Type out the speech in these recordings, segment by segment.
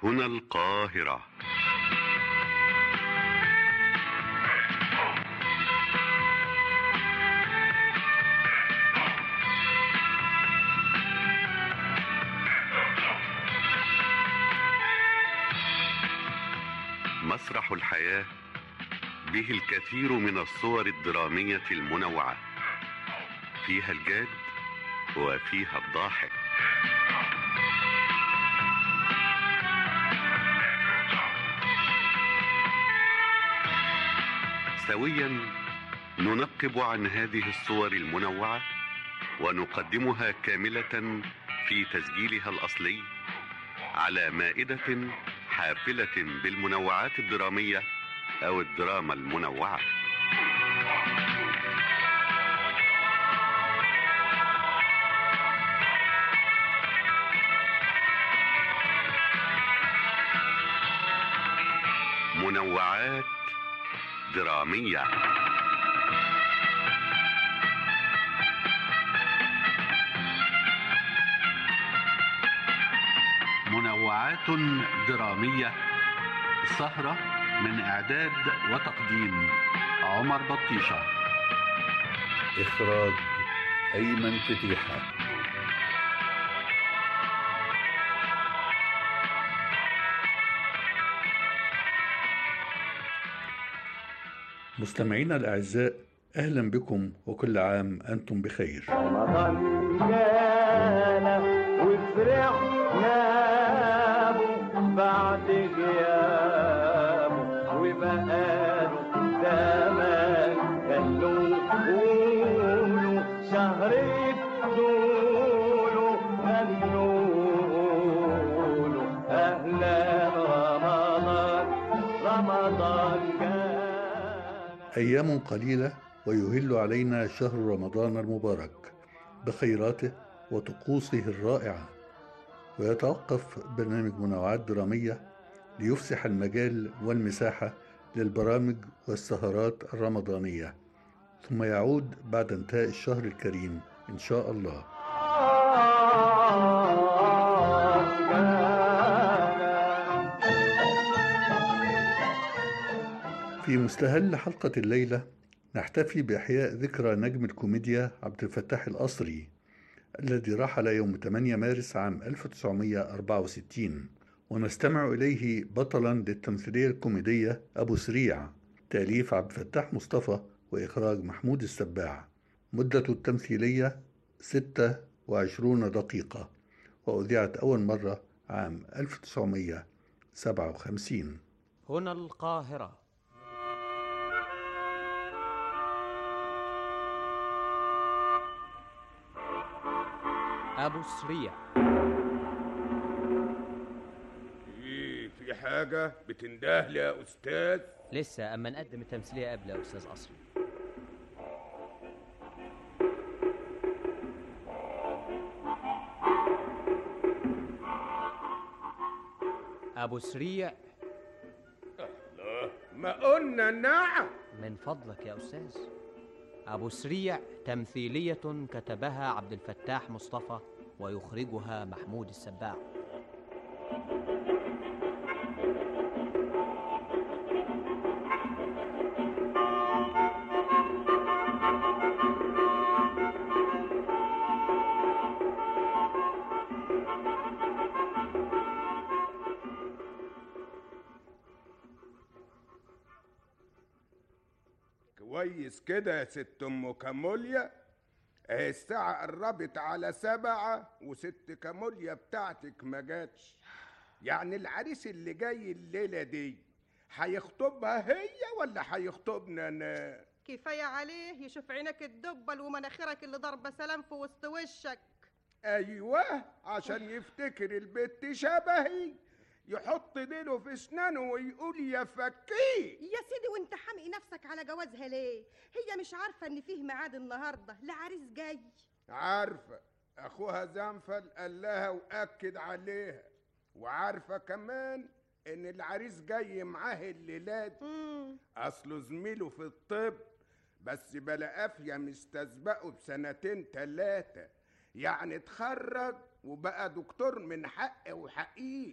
هنا القاهرة مسرح الحياة به الكثير من الصور الدرامية المنوعة فيها الجاد وفيها الضاحك سويا ننقب عن هذه الصور المنوعة ونقدمها كاملة في تسجيلها الأصلي على مائدة حافلة بالمنوعات الدرامية أو الدراما المنوعة منوعات درامية منوعات درامية سهرة من إعداد وتقديم عمر بطيشة إخراج أيمن فتيحة مستمعينا الأعزاء أهلا بكم وكل عام أنتم بخير رمضان جانا وفرحنا به بعد غيابه وبقاله زمان خلوا قولوا شهر طوله غنوا له أهلا رمضان رمضان جانا أيام قليلة ويهل علينا شهر رمضان المبارك بخيراته وطقوسه الرائعة ويتوقف برنامج منوعات درامية ليفسح المجال والمساحة للبرامج والسهرات الرمضانية ثم يعود بعد انتهاء الشهر الكريم إن شاء الله في مستهل حلقة الليلة نحتفي بإحياء ذكرى نجم الكوميديا عبد الفتاح القصري الذي رحل يوم 8 مارس عام 1964 ونستمع إليه بطلا للتمثيلية الكوميدية أبو سريع تأليف عبد الفتاح مصطفى وإخراج محمود السباع مدة التمثيلية 26 دقيقة وأذيعت أول مرة عام 1957 هنا القاهرة أبو سريع ايه في حاجة بتنده لي يا أستاذ لسه أما نقدم التمثيلية قبل يا أستاذ قصري أبو سريع الله ما قلنا نعم من فضلك يا أستاذ أبو سريع تمثيلية كتبها عبد الفتاح مصطفى ويخرجها محمود السباع كويس كده يا ست أم كاموليا اهي الساعة قربت على سبعة وست كاموليا بتاعتك ما جاتش يعني العريس اللي جاي الليلة دي هيخطبها هي ولا هيخطبنا انا كفاية عليه يشوف عينك الدبل ومناخيرك اللي ضربة سلام في وسط وشك ايوه عشان يفتكر البت شبهي يحط ديله في اسنانه ويقول يا فكيه يا سيدي وانت حامق نفسك على جوازها ليه هي مش عارفة ان فيه ميعاد النهاردة لعريس جاي عارفة أخوها زنفل قال لها وأكد عليها وعارفة كمان إن العريس جاي معاه الليلات مم. أصله زميله في الطب بس بلا قافية مستسبقه بسنتين تلاتة يعني اتخرج وبقى دكتور من حق وحقيق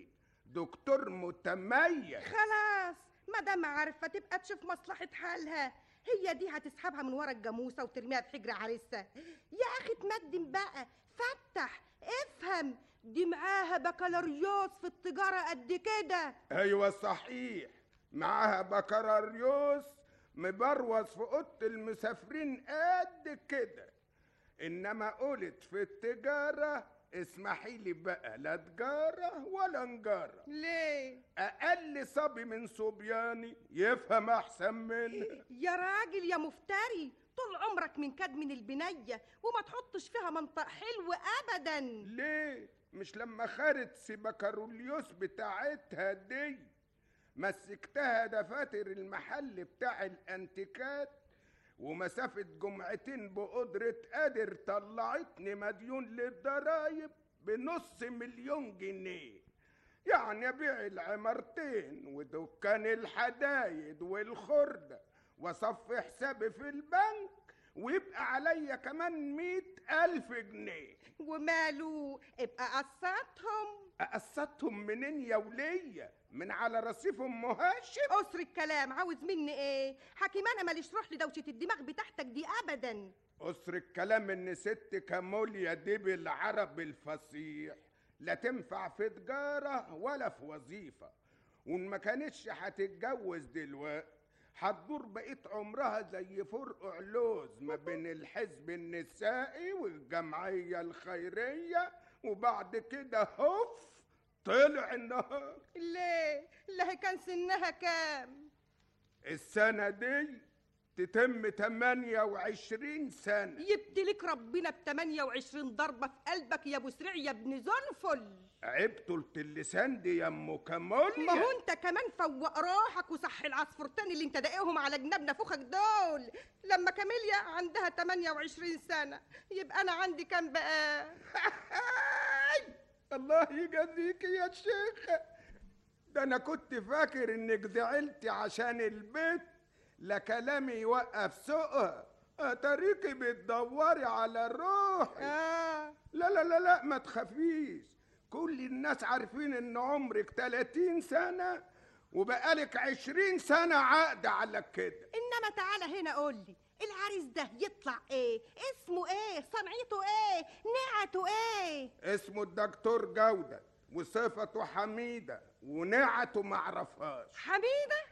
دكتور متميز خلاص ما دام عارفه تبقى تشوف مصلحه حالها هي دي هتسحبها من ورا الجاموسه وترميها في حجر عريسها يا اخي تمدن بقى فتح افهم دي معاها بكالوريوس في التجاره قد كده ايوه صحيح معاها بكالوريوس مبروز في اوضه المسافرين قد كده انما قلت في التجاره اسمحي لي بقى لا تجاره ولا نجاره ليه اقل صبي من صبياني يفهم احسن منها يا راجل يا مفتري طول عمرك من كد من البنيه وما تحطش فيها منطق حلو ابدا ليه مش لما خدت سيبكاروليوس بتاعتها دي مسكتها دفاتر المحل بتاع الانتيكات ومسافة جمعتين بقدرة قادر طلعتني مديون للضرايب بنص مليون جنيه يعني ابيع العمارتين ودكان الحدايد والخردة واصفي حسابي في البنك ويبقى عليا كمان مئة ألف جنيه وماله ابقى قسطهم أقسطهم منين يا ولية من على رصيف أم هاشم قصر الكلام عاوز مني ايه حكيم انا ماليش روح لدوشه الدماغ بتاعتك دي ابدا قصر الكلام ان ست كاموليا دي بالعرب الفصيح لا تنفع في تجارة ولا في وظيفة وان ما كانتش هتتجوز دلوقتي هتدور بقيت عمرها زي فرق علوز ما بين الحزب النسائي والجمعية الخيرية وبعد كده هوف طلع النهار ليه لا هي كان سنها كام السنة دي تتم 28 سنة يبتليك ربنا ب 28 ضربه في قلبك يا ابو سريع يا ابن زنفل عيب طولة اللسان دي يا ام كمال ما هو انت كمان فوق روحك وصح العصفورتين اللي انت داقيهم على جناب نافوخك دول لما كاميليا عندها 28 سنه يبقى انا عندي كام بقى الله يجازيك يا شيخة ده انا كنت فاكر انك زعلتي عشان البيت لا كلامي يوقف سوقها اتاريكي بتدوري على روحي اه لا لا لا لا ما تخافيش كل الناس عارفين ان عمرك 30 سنة وبقالك 20 سنة عقد على كده انما تعالى هنا قول لي العريس ده يطلع ايه اسمه ايه صنعته ايه نعته ايه اسمه الدكتور جودة وصفته حميدة ونعته معرفهاش حميده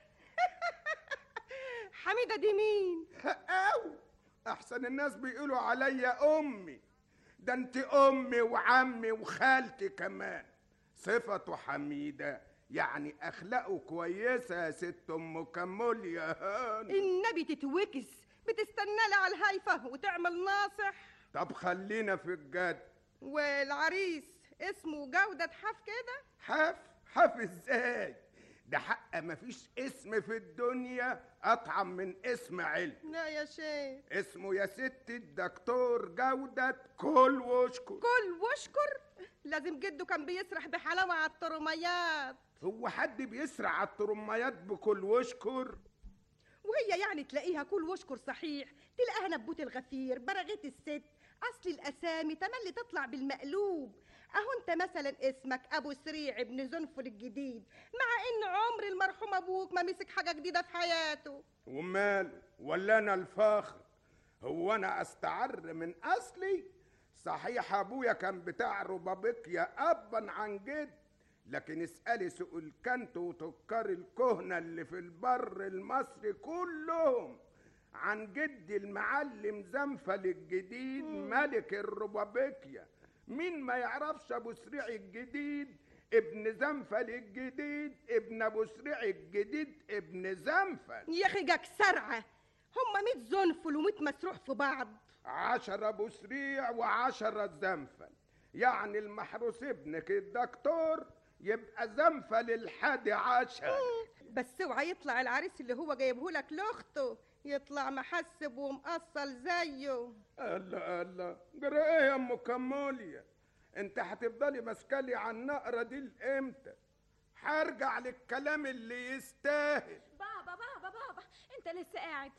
حميده دي مين أو أحسن الناس بيقولوا عليا أمي ده أنت أمي وعمي وخالتي كمان صفته حميدة يعني أخلاقه كويسة يا ست أم كمول يا هان النبي تتوكس بتستنى لي على الهايفه وتعمل ناصح طب خلينا في الجد والعريس اسمه جودة حف كده حف حف ازاي ده حق مفيش اسم في الدنيا أطعم من اسم علم لا يا شيخ اسمه يا ست الدكتور جودة كل واشكر كل واشكر لازم جده كان بيسرح بحلاوة على الطرميات هو حد بيسرع على الترميات بكل واشكر وهي يعني تلاقيها كل واشكر صحيح تلاقيها نبوت الغفير برغيت الست اصل الاسامي تملي تطلع بالمقلوب اهو انت مثلا اسمك ابو سريع ابن زنفر الجديد مع ان عمر المرحوم ابوك ما مسك حاجه جديده في حياته ومال ولا انا الفاخر هو انا استعر من اصلي صحيح ابويا كان بتاع ربابيكيا ابا عن جد لكن اسالي سوق الكنت وتجار الكهنه اللي في البر المصري كلهم عن جدي المعلم زنفل الجديد ملك الربابيكيا مين ما يعرفش ابو سريع الجديد ابن زنفل الجديد ابن ابو سريع الجديد ابن زنفل يا اخي جاك سرعه هما 100 زنفل و100 مسروح في بعض عشرة ابو سريع وعشرة زنفل يعني المحروس ابنك الدكتور يبقى زنفل الحادي عشر بس اوعى يطلع العريس اللي هو جايبه لك لاخته يطلع محسب ومقصل زيه الله الله جرى ايه يا ام كماليا انت هتفضلي ماسكالي على النقره دي لامتى هرجع للكلام اللي يستاهل بابا بابا بابا انت لسه قاعد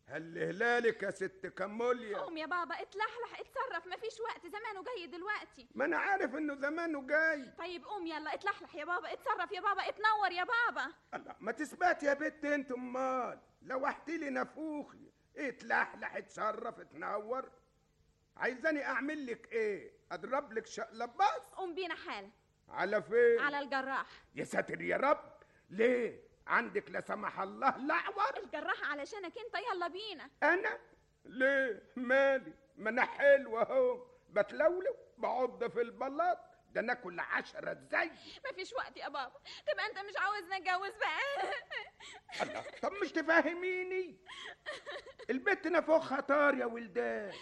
هل هلالك يا ست كموليا قوم يا بابا اتلحلح اتصرف مفيش وقت زمانه جاي دلوقتي ما انا عارف انه زمانه جاي طيب قوم يلا اتلحلح يا بابا اتصرف يا بابا اتنور يا بابا الله ما تثبت يا بت انت امال لوحتي لي نافوخي اتلحلح اتصرف اتنور عايزاني اعمل لك ايه اضرب لك شقلباص قوم بينا حالا على فين على الجراح يا ساتر يا رب ليه عندك لا سمح الله لعور الجراح علشانك انت يلا بينا انا ليه مالي ما انا حلو اهو بتلولو بعض في البلاط ده ناكل عشرة زي مفيش وقت يا بابا تبقى انت مش عاوزنا نتجوز بقى الله طب مش تفهميني البت نفوخها طار يا ولدان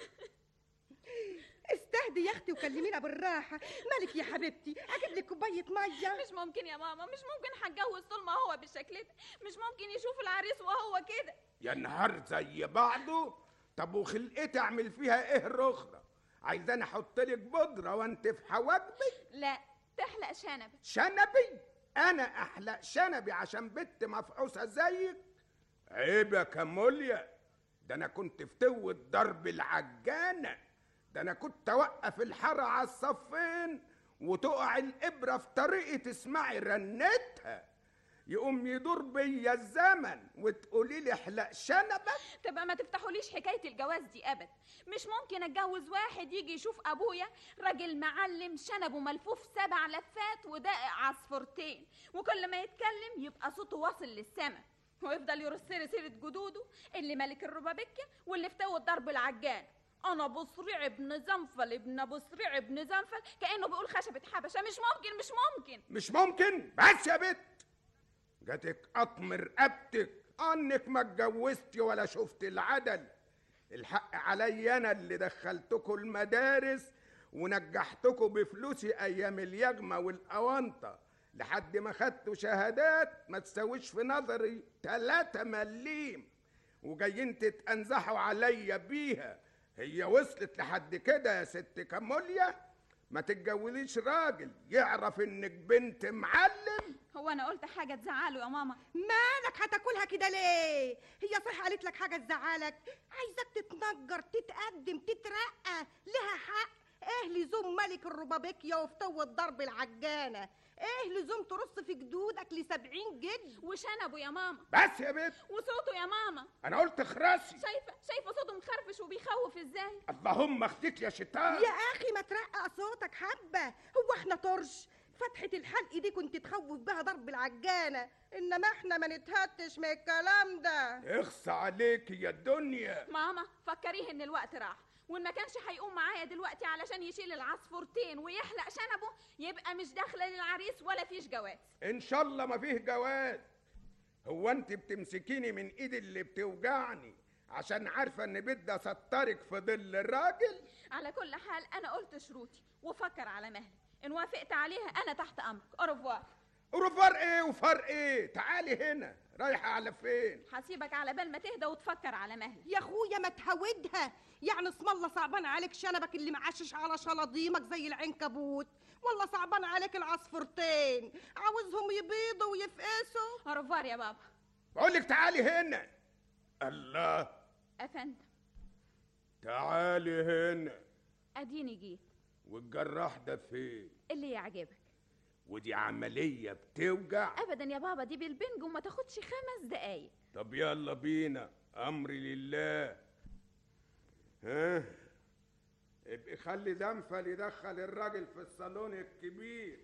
استهدي يا اختي وكلمينا بالراحه مالك يا حبيبتي اجيب لك كوبايه ميه مش ممكن يا ماما مش ممكن هتجوز طول ما هو بالشكل ده مش ممكن يشوف العريس وهو كده يا نهار زي بعضه طب وخلقتي اعمل فيها ايه رخرة عايزاني احط لك بودره وانت في حواجبي لا تحلق شنبك شنبي انا احلق شنبي عشان بنت مفعوسه زيك عيب يا كموليا ده انا كنت فتوة ضرب العجانه ده انا كنت اوقف الحاره على الصفين وتقع الابره في طريقي تسمعي رنتها يقوم يدور بيا الزمن وتقولي لي احلق شنبك تبقى ما تفتحوليش حكايه الجواز دي ابدا مش ممكن اتجوز واحد يجي يشوف ابويا راجل معلم شنبه ملفوف سبع لفات ودقق عصفورتين وكل ما يتكلم يبقى صوته واصل للسما ويفضل يرص لي سيره جدوده اللي ملك الربابكه واللي فتوى ضرب العجان انا ابو صريع ابن زنفل ابن ابو صريع ابن زنفل كانه بيقول خشبه حبشه مش ممكن مش ممكن مش ممكن بس يا بت جاتك قطم رقبتك انك ما اتجوزتي ولا شفت العدل الحق عليا انا اللي دخلتكم المدارس ونجحتكم بفلوسي ايام اليغمه والاونطه لحد ما خدتوا شهادات ما تساويش في نظري تلاتة مليم وجايين تتأنزحوا عليا بيها هي وصلت لحد كده يا ست كموليا ما تتجوزيش راجل يعرف انك بنت معلم هو انا قلت حاجه تزعله يا ماما مالك هتاكلها كده ليه هي صح قالت لك حاجه تزعلك عايزك تتنجر تتقدم تترقى لها حق ايه لزوم ملك الربابيكيا وفتوة ضرب العجانه ايه لزوم ترص في جدودك لسبعين جد وشنبه يا ماما بس يا بنت وصوته يا ماما انا قلت خراسي شايفه شايفه صوته مخرفش وبيخوف ازاي اللهم اختك يا شيطان يا اخي ما ترقق صوتك حبه هو احنا طرش فتحة الحلق دي كنت تخوف بها ضرب العجانة إنما احنا ما نتهتش من الكلام ده اخص عليك يا الدنيا ماما فكريه ان الوقت راح وان ما كانش هيقوم معايا دلوقتي علشان يشيل العصفورتين ويحلق شنبه يبقى مش داخله للعريس ولا فيش جواز ان شاء الله ما فيه جواز هو انت بتمسكيني من ايدي اللي بتوجعني عشان عارفه ان بدي اسطرك في ظل الراجل على كل حال انا قلت شروطي وفكر على مهلي ان وافقت عليها انا تحت امرك اوروفوار وفرق ايه وفرق ايه تعالي هنا رايحه على فين هسيبك على بال ما تهدى وتفكر على مهلي يا اخويا ما تهودها يعني اسم الله صعبان عليك شنبك اللي معشش على شلاضيمك زي العنكبوت ولا صعبان عليك العصفورتين عاوزهم يبيضوا ويفقسوا اوروفوار يا بابا بقول لك تعالي هنا الله افندم تعالي هنا اديني جيت والجراح ده فين اللي يعجبك ودي عمليه بتوجع ابدا يا بابا دي بالبنج وما تاخدش خمس دقايق طب يلا بينا امري لله ها ابقي خلي زنفل يدخل الراجل في الصالون الكبير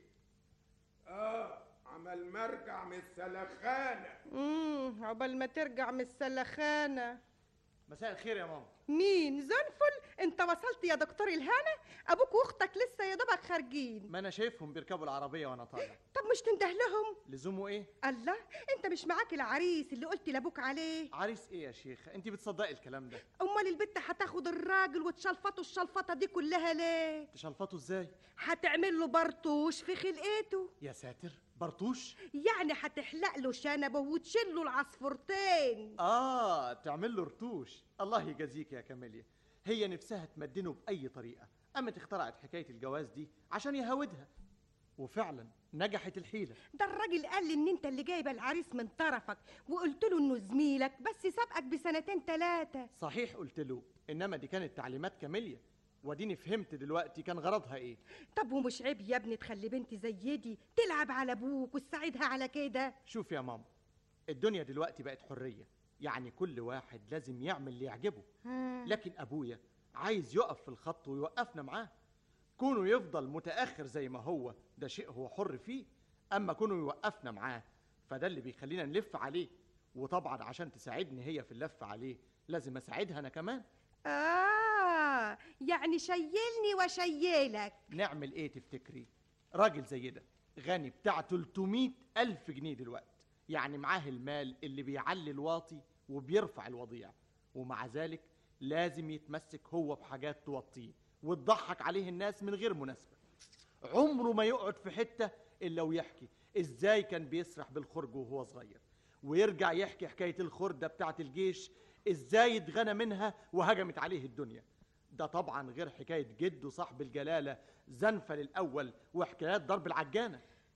اه عمل مرجع من السلخانه امم عقبال ما ترجع من السلخانه مساء الخير يا ماما مين زنفل انت وصلت يا دكتور الهنا ابوك واختك لسه يا دوبك خارجين ما انا شايفهم بيركبوا العربيه وانا طالع طب مش تنده لهم لزومه ايه الله انت مش معاك العريس اللي قلت لابوك عليه عريس ايه يا شيخ انت بتصدقي الكلام ده امال البت هتاخد الراجل وتشلفطه الشلفطه دي كلها ليه تشلفطوا ازاي هتعمل له برطوش في خلقته يا ساتر برطوش يعني هتحلق له شنبه وتشيل له العصفورتين اه تعمل له رتوش الله يجازيك يا كاميليا هي نفسها تمدنه باي طريقه اما اخترعت حكايه الجواز دي عشان يهودها وفعلا نجحت الحيلة ده الراجل قال لي ان انت اللي جايبه العريس من طرفك وقلت له انه زميلك بس سابقك بسنتين ثلاثه صحيح قلت له إنما دي كانت تعليمات كاميليا واديني فهمت دلوقتي كان غرضها إيه طب ومش عيب يا ابني تخلي بنت زي دي تلعب على ابوك وتساعدها على كده شوف يا ماما الدنيا دلوقتي بقت حرية يعني كل واحد لازم يعمل اللي يعجبه ها. لكن أبويا عايز يقف في الخط ويوقفنا معاه كونه يفضل متأخر زي ما هو ده شيء هو حر فيه أما كونه يوقفنا معاه فده اللي بيخلينا نلف عليه وطبعا عشان تساعدني هي في اللف عليه لازم أساعدها أنا كمان اه يعني شيلني وشيلك نعمل إيه تفتكري راجل زي ده غني بتاع 300 ألف جنيه دلوقتي يعني معاه المال اللي بيعلي الواطي وبيرفع الوضيع ومع ذلك لازم يتمسك هو بحاجات توطيه وتضحك عليه الناس من غير مناسبة عمره ما يقعد في حتة إلا ويحكي إزاي كان بيسرح بالخرج وهو صغير ويرجع يحكي حكاية الخردة بتاعة الجيش إزاي اتغنى منها وهجمت عليه الدنيا ده طبعا غير حكاية جده صاحب الجلالة زنفل الأول وحكايات ضرب العجانة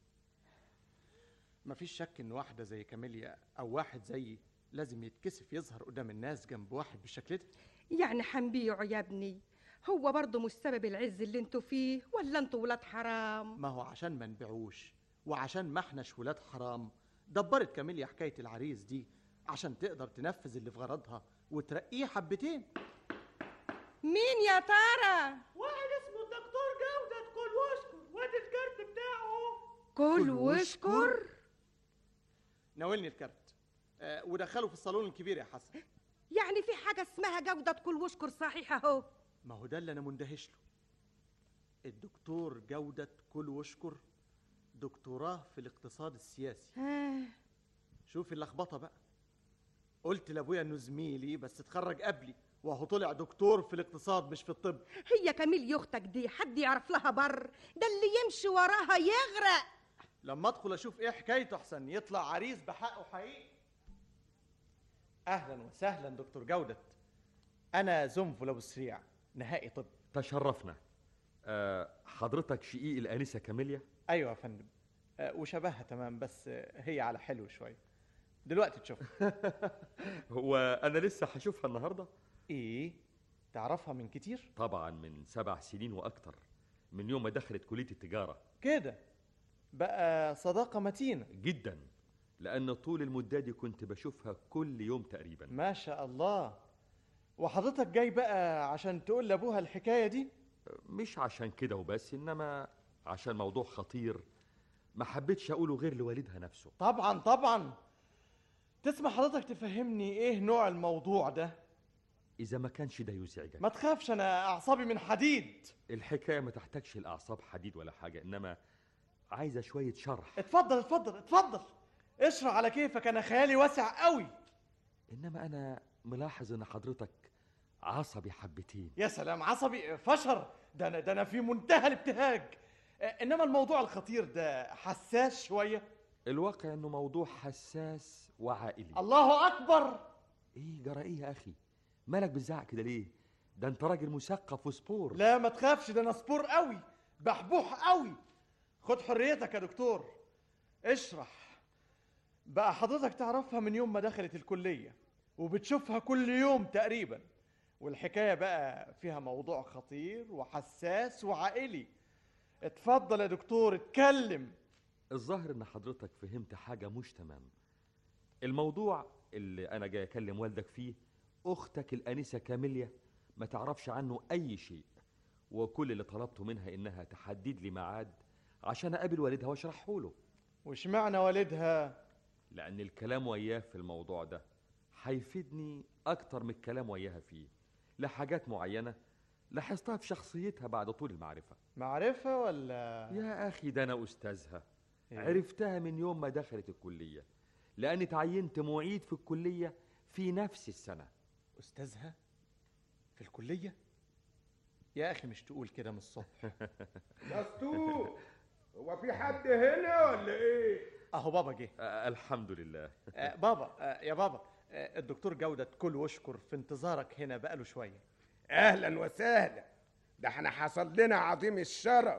مفيش شك إن واحدة زي كاميليا أو واحد زيي لازم يتكسف يظهر قدام الناس جنب واحد بالشكل ده يعني حنبيعه يا ابني هو برضه مش سبب العز اللي انتوا فيه ولا انتوا ولاد حرام ما هو عشان ما نبيعوش وعشان ما احناش ولاد حرام دبرت كاميليا حكاية العريس دي عشان تقدر تنفذ اللي في غرضها وترقيه حبتين مين يا ترى واحد اسمه الدكتور جودة كل واشكر وادي الكارت بتاعه كل كل واشكر ناولني الكارت آه ودخله في الصالون الكبير يا حسن يعني في حاجة اسمها جودة كل واشكر صحيح اهو ما هو ده اللي انا مندهش له الدكتور جودة كل واشكر دكتوراه في الاقتصاد السياسي آه. شوف اللخبطه بقى قلت لابويا انه زميلي بس اتخرج قبلي وهو طلع دكتور في الاقتصاد مش في الطب هي كميل يختك دي حد يعرف لها بر ده اللي يمشي وراها يغرق لما ادخل اشوف ايه حكايته احسن يطلع عريس بحقه حقيقي اهلا وسهلا دكتور جودة انا زنفل ابو سريع نهائي طب تشرفنا أه حضرتك شقيق الآنسة كاميليا ايوه يا فندم آه، وشبهها تمام بس آه، هي على حلو شويه دلوقتي تشوف هو أنا لسه هشوفها النهاردة ايه تعرفها من كتير طبعا من سبع سنين وأكتر من يوم ما دخلت كلية التجارة كده بقى صداقه متينه جدا لأن طول المدة دي كنت بشوفها كل يوم تقريبا ما شاء الله وحضرتك جاي بقى عشان تقول لابوها الحكايه دي مش عشان كده وبس إنما عشان موضوع خطير ما حبيتش أقوله غير لوالدها نفسه طبعا طبعا تسمح حضرتك تفهمني ايه نوع الموضوع ده إذا ما كانش ده يزعجك ما تخافش انا اعصابي من حديد الحكاية ما تحتاجش الأعصاب حديد ولا حاجة إنما عايزة شوية شرح اتفضل اتفضل اتفضل اشرح على كيفك انا خيالي واسع قوي إنما أنا ملاحظ إن حضرتك عصبي حبتين يا سلام عصبي فشر ده انا ده انا في منتهى الابتهاج اه، انما الموضوع الخطير ده حساس شويه الواقع إنه موضوع حساس وعائلي الله اكبر إيه جرى إيه يا أخي مالك بتزعق كده ليه ده أنت راجل مثقف وسبور لا ما تخافش ده انا صبور قوي بحبوح قوي خد حريتك يا دكتور اشرح بقى حضرتك تعرفها من يوم ما دخلت الكلية وبتشوفها كل يوم تقريبا والحكاية بقى فيها موضوع خطير وحساس وعائلي اتفضل يا دكتور اتكلم الظاهر إن حضرتك فهمت حاجة مش تمام الموضوع اللي أنا جاي أكلم والدك فيه أختك الأنسة كاميليا ما تعرفش عنه أي شيء وكل اللي طلبته منها إنها تحدد لي ميعاد عشان أقابل والدها وأشرحه له واشمعنى والدها لأن الكلام وياه في الموضوع ده هيفيدني أكتر من الكلام وياها فيه لحاجات معينة لاحظتها في شخصيتها بعد طول المعرفة معرفة ولا يا أخي ده أنا أستاذها إيه؟ عرفتها من يوم ما دخلت الكلية لأني تعينت معيد في الكلية في نفس السنة أستاذها في الكلية يا أخي مش تقول كده من الصبح دستور هو في حد هنا ولا ايه أهو بابا جه آه الحمد لله آه، بابا آه، يا بابا آه، الدكتور جودة كل واشكر في انتظارك هنا بقاله شوية اهلا وسهلا ده احنا حصل لنا عظيم الشرف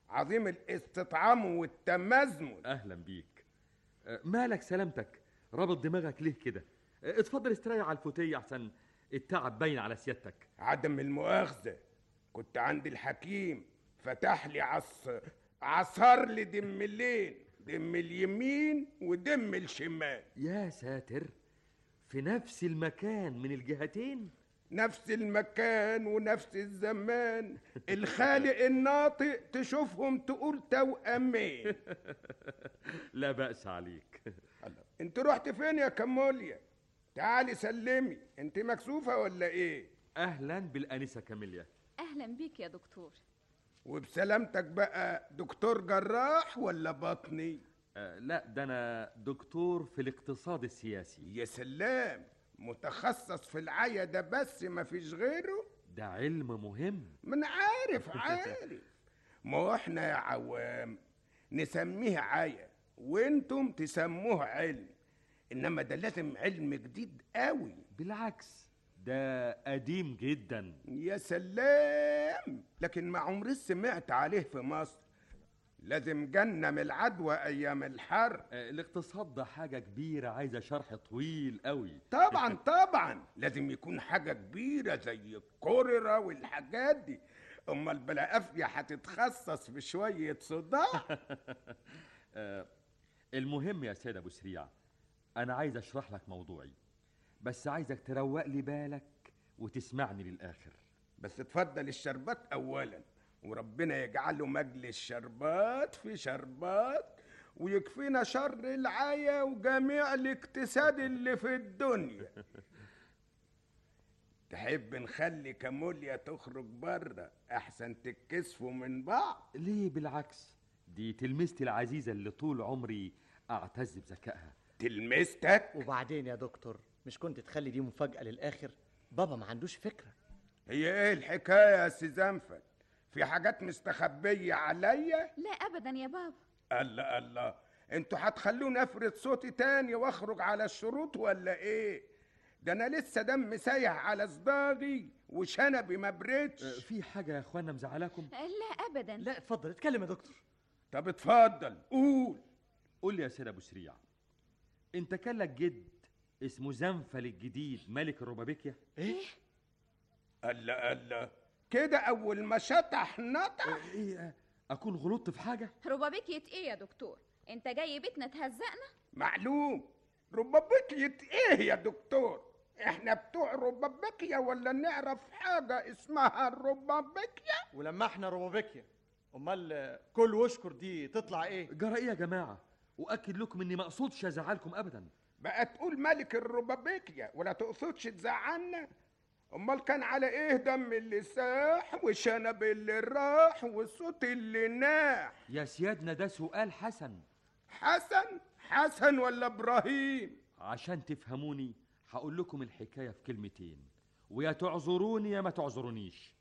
عظيم الاستطعام والتمزمن اهلا بيك أه، مالك سلامتك رابط دماغك ليه كده أه، اتفضل استريح على الفوتيه احسن التعب باين على سيادتك عدم المؤاخذة كنت عند الحكيم فتح لي عص عصر لي دملين دم اليمين ودم الشمال يا ساتر في نفس المكان من الجهتين نفس المكان ونفس الزمان الخالق الناطق تشوفهم تقول توأمين لا بأس عليك انت رحت فين يا كموليا تعالي سلمي انت مكسوفة ولا ايه اهلا بالانسه كاميليا اهلا بيك يا دكتور وبسلامتك بقى دكتور جراح ولا بطني أه لا ده انا دكتور في الاقتصاد السياسي يا سلام متخصص في العيا ده بس ما فيش غيره ده علم مهم من عارف عارف ما هو احنا يا عوام نسميه عيا وانتم تسموه علم انما ده لازم علم جديد قوي بالعكس ده قديم جدا يا سلام لكن ما عمري سمعت عليه في مصر لازم جنة من العدوى ايام الحرب أه الاقتصاد ده حاجه كبيره عايزه شرح طويل قوي طبعا طبعا لازم يكون حاجة كبيرة زي الكوريرا والحاجات دي امال بلا قافية هتتخصص في شوية صداع أه المهم يا سيد ابو سريع انا عايز اشرح لك موضوعي بس عايزك تروق لي بالك وتسمعني للاخر بس اتفضل الشربات اولا وربنا يجعله مجلس شربات في شربات ويكفينا شر العيا وجميع الاقتصاد اللي في الدنيا تحب نخلي كاموليا تخرج بره احسن تتكسفوا من بعض ليه بالعكس دي تلميذتي العزيزه اللي طول عمري اعتز بذكائها تلمستك وبعدين يا دكتور مش كنت تخلي دي مفاجأة للآخر بابا ما عندوش فكرة هي ايه الحكايه يا سي زنفل في حاجات مستخبيه عليا لا ابدا يا بابا الله الله انتوا هتخلوني افرض صوتي تاني واخرج على الشروط ولا ايه ده انا لسه دم سايح على صداغي وشنبي ما بردش أه في حاجه يا اخوانا مزعلاكم لا ابدا لا اتفضل اتكلم يا دكتور طب اتفضل قول قول لي يا سيد ابو سريع انت كان لك جد اسمه زنفل الجديد ملك الربابيكيا ايه الله الله كده اول ما شطح نطح ايه اكون غلطت في حاجه ربابيكية ايه يا دكتور انت جاي بيتنا تهزقنا معلوم ربابيكية ايه يا دكتور احنا بتوع ربابيكيا ولا نعرف حاجة اسمها الربابيكيا ولما احنا روبابيكيا امال كل واشكر دي تطلع ايه جرى ايه يا جماعه واكد لكم اني ما اقصدش ازعلكم ابدا بقى تقول ملك الربابيكيا ولا تقصدش تزعلنا امال كان على ايه دم اللي ساح وشنب اللي راح والصوت اللي ناح يا سيادنا ده سؤال حسن حسن حسن ولا ابراهيم عشان تفهموني هقول لكم الحكايه في كلمتين ويا تعذروني يا ما تعذرونيش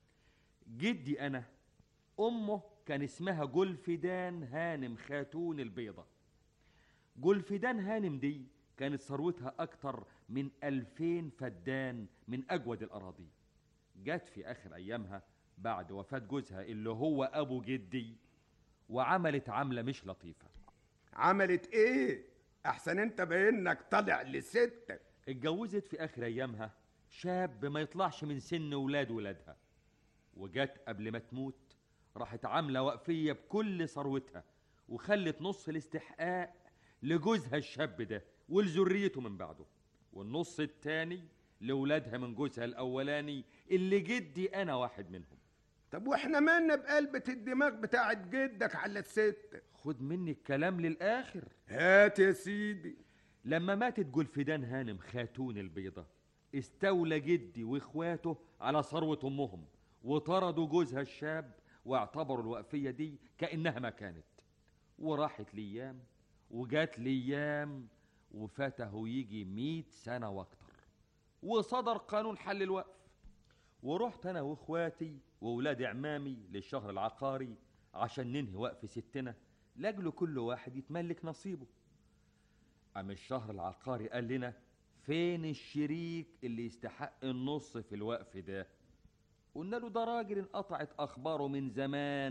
جدي انا امه كان اسمها جولفدان هانم خاتون البيضه جولفدان هانم دي كانت ثروتها أكتر من ألفين فدان من أجود الأراضي جت في آخر أيامها بعد وفاة جوزها اللي هو أبو جدي وعملت عملة مش لطيفة عملت ايه احسن انت باينك طالع لستك اتجوزت في آخر أيامها شاب ما يطلعش من سن ولاد ولادها وجت قبل ما تموت راحت عاملة وقفية بكل ثروتها وخلت نص الاستحقاق لجوزها الشاب ده ولذريته من بعده والنص التاني لولادها من جوزها الأولاني اللي جدي أنا واحد منهم طب واحنا مالنا بقلبة الدماغ بتاعت جدك على الست خد مني الكلام للآخر هات يا سيدي لما ماتت جولفدان هانم خاتون البيضة استولى جدي واخواته على ثروة أمهم وطردوا جوزها الشاب واعتبروا الوقفية دي كأنها ما كانت وراحت ليام وجات ليام وفاته يجي مئة سنة واكتر وصدر قانون حل الوقف ورحت انا واخواتي واولاد عمامي للشهر العقاري عشان ننهي وقف ستنا لاجل كل واحد يتملك نصيبه قام الشهر العقاري قال لنا فين الشريك اللي يستحق النص في الوقف ده قلنا له ده راجل انقطعت اخباره من زمان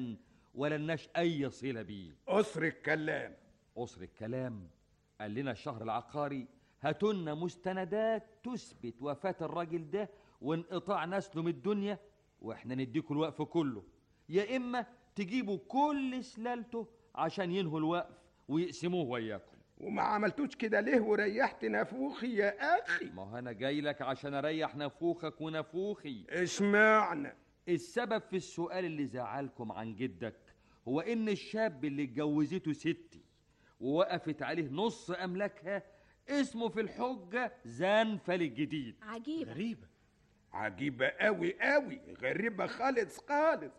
ولا لناش أي صلة بيه أسر الكلام أسر الكلام قال لنا الشهر العقاري هاتولنا مستندات تثبت وفاة الراجل ده وانقطاع نسله من الدنيا واحنا نديكوا الوقف كله يا إما تجيبوا كل سلالته عشان ينهوا الوقف ويقسموه وياكم وما عملتوش كده ليه وريحت نافوخي يا أخي ما هو أنا جاي لك عشان أريح نافوخك ونافوخي اشمعنى السبب في السؤال اللي زعلكم عن جدك هو إن الشاب اللي اتجوزته ستي ووقفت عليه نص أملاكها اسمه في الحجة زنفل الجديد عجيبة غريبة عجيبة قوي قوي غريبة خالص خالص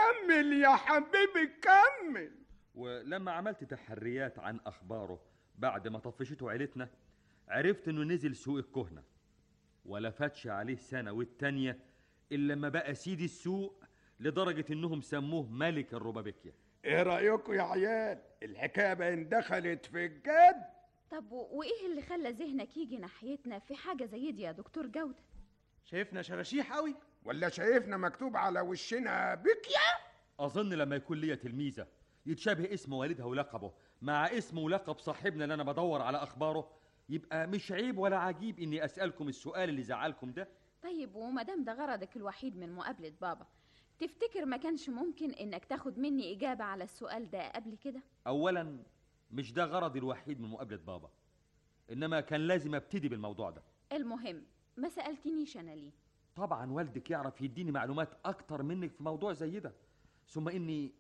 كمل يا حبيبي كمل ولما عملت تحريات عن أخباره بعد ما طفشته عيلتنا عرفت إنه نزل سوق الكهنة ولا فاتش عليه سنة والتانية إلا لما بقى سيد السوق لدرجة إنهم سموه ملك الربابيكيا ايه رأيكم يا عيال الحكاية بين دخلت في الجد طب و- وايه اللي خلى ذهنك يجي ناحيتنا في حاجة زي دي يا دكتور جودة شايفنا شراشيح قوي ولا شايفنا مكتوب على وشنا بكيا أظن لما يكون ليا تلميذة يتشابه اسم والدها ولقبه مع اسم ولقب صاحبنا اللي أنا بدور على أخباره يبقى مش عيب ولا عجيب إني أسألكم السؤال اللي زعلكم ده طيب ومادام ده غرضك الوحيد من مقابلة بابا تفتكر ما كانش ممكن انك تاخد مني اجابة على السؤال ده قبل كده أولا مش ده غرضي الوحيد من مقابلة بابا إنما كان لازم أبتدي بالموضوع ده المهم ما سألتنيش انا ليه طبعا والدك يعرف يديني معلومات أكتر منك في موضوع زي ده ثم إني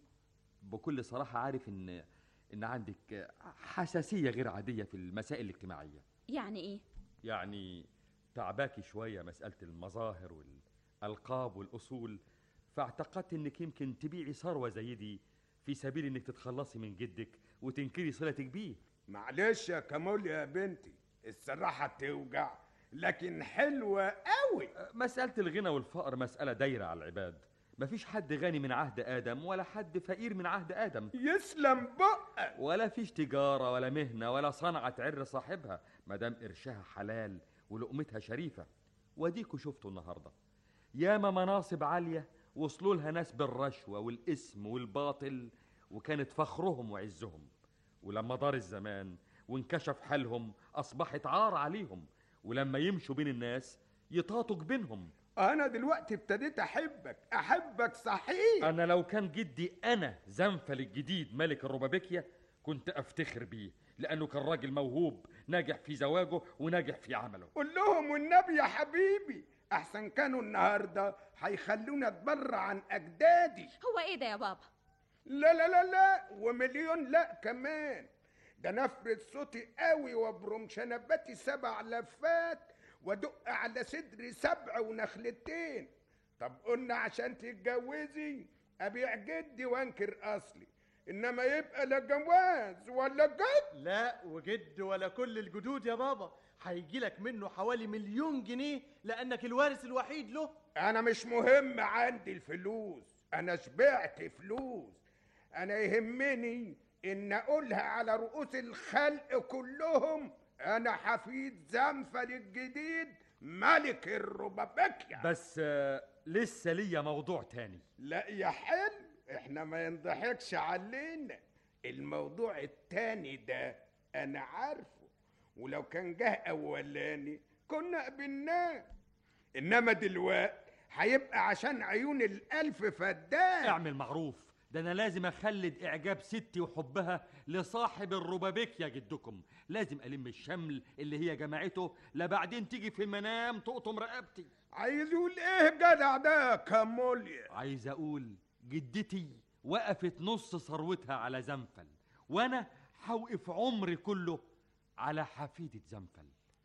بكل صراحة عارف إن إن عندك حساسية غير عادية في المسائل الاجتماعية يعني ايه يعني تعباكي شوية مسألة المظاهر والألقاب والأصول فاعتقدت إنك يمكن تبيعي ثروة زي دي في سبيل إنك تتخلصي من جدك وتنكري صلتك بيه معلش يا كمول يا بنتي الصراحة توجع لكن حلوة قوي مسألة الغنى والفقر مسألة دايرة على العباد مفيش حد غني من عهد آدم ولا حد فقير من عهد آدم يسلم بقك ولا فيش تجارة ولا مهنة ولا صنعة تعر صاحبها مادام قرشها حلال ولقمتها شريفة وديكوا شفتوا النهاردة ياما مناصب عالية وصلوا لها ناس بالرشوة والاسم والباطل وكانت فخرهم وعزهم ولما دار الزمان وانكشف حالهم أصبحت عار عليهم ولما يمشوا بين الناس يطاطوا جبينهم أنا دلوقتي ابتديت أحبك أحبك صحيح أنا لو كان جدي أنا زنفل الجديد ملك الربابيكيا كنت أفتخر بيه لأنه كان راجل موهوب ناجح في زواجه وناجح في عمله قول لهم والنبي يا حبيبي أحسن كانوا النهاردة هيخلونا اتبرع عن أجدادي هو ايه ده يا بابا لا لا لا لا ومليون لا كمان ده نفرد صوتي قوي وابرم شنباتي سبع لفات وادق على صدري سبع ونخلتين طب قلنا عشان تتجوزي ابيع جدي وانكر اصلي انما يبقى لا جواز ولا جد لا وجد ولا كل الجدود يا بابا هيجي لك منه حوالي مليون جنيه لانك الوارث الوحيد له انا مش مهم عندي الفلوس انا شبعت فلوس انا يهمني ان اقولها على رؤوس الخلق كلهم انا حفيد زنفل الجديد ملك الربابيكيا بس آه، لسه ليا موضوع تاني لا يا حلو احنا ما ينضحكش علينا الموضوع التاني ده انا عارفه ولو كان جه اولاني كنا قبلناه انما دلوقتي هيبقى عشان عيون الالف فدان اعمل معروف ده انا لازم اخلد اعجاب ستي وحبها لصاحب الربابيكيا جدكم لازم الم الشمل اللي هي جمعته لا بعدين تيجي في المنام تقطم رقبتي عايز يقول ايه جدع ده يا كاموليا عايز اقول جدتي وقفت نص ثروتها على زنفل وانا هوقف عمري كله على حفيدة زنفل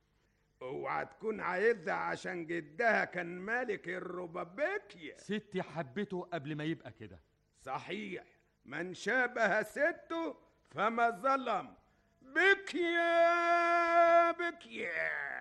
اوعى تكون عايزها عشان جدها كان ملك الربابيكيا ستي حبته قبل ما يبقى كده صحيح من شابه سته فما ظلم بكيا بكيا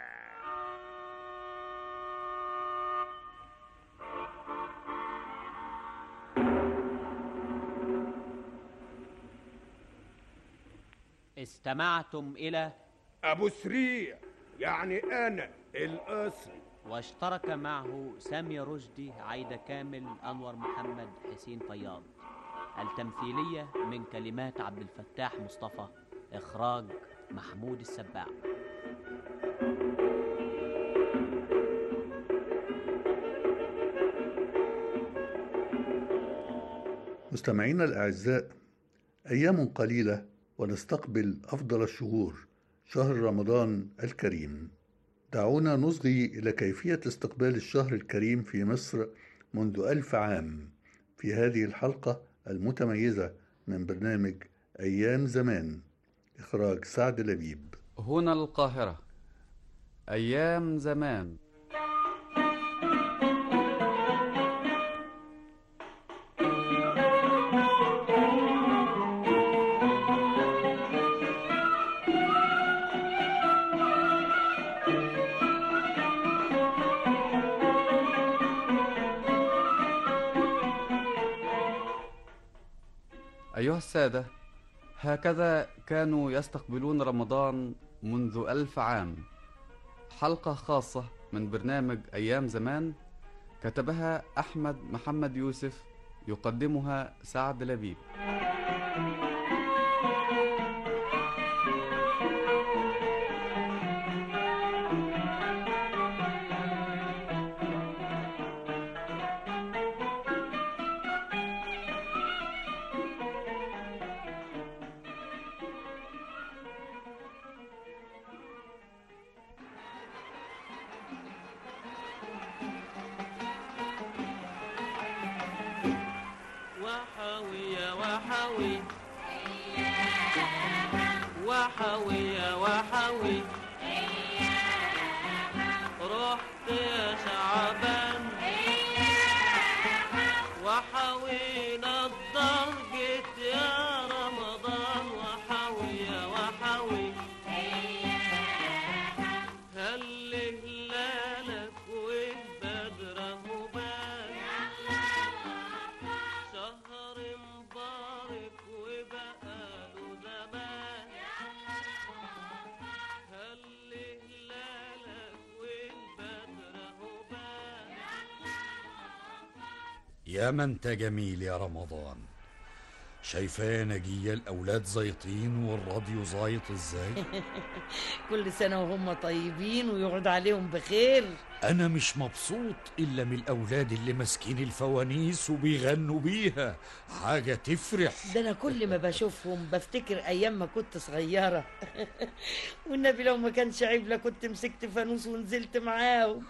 استمعتم إلى ابو سريع يعني انا القصري واشترك معه سامي رشدي عايدة كامل أنور محمد حسين فياض التمثيلية من كلمات عبد الفتاح مصطفى إخراج محمود السباع مستمعينا الأعزاء أيام قليلة ونستقبل أفضل الشهور شهر رمضان الكريم دعونا نصغي إلى كيفية استقبال الشهر الكريم في مصر منذ ألف عام في هذه الحلقة المتميزة من برنامج أيام زمان إخراج سعد لبيب هنا القاهرة أيام زمان أيها السادة هكذا كانوا يستقبلون رمضان منذ ألف عام حلقة خاصة من برنامج أيام زمان كتبها أحمد محمد يوسف يقدمها سعد لبيب وحوي يا وحوي وحوي يا وحوي رحت يا شعبان وحوينا الظهر جيت يا رمضان وحوي يا وحوي هل هلالك والبدر هبان شهر مبارك وبقاله زمان هل هلالك والبدر هبان يا ما انت جميل يا رمضان شايفاه نجية الأولاد زيطين والراديو زايط ازاي كل سنة وهم طيبين ويقعد عليهم بخير أنا مش مبسوط إلا من الأولاد اللي ماسكين الفوانيس وبيغنوا بيها حاجة تفرح ده أنا كل ما بشوفهم بفتكر أيام ما كنت صغيرة والنبي لو ما كانش عيب لا كنت مسكت فانوس ونزلت معاهم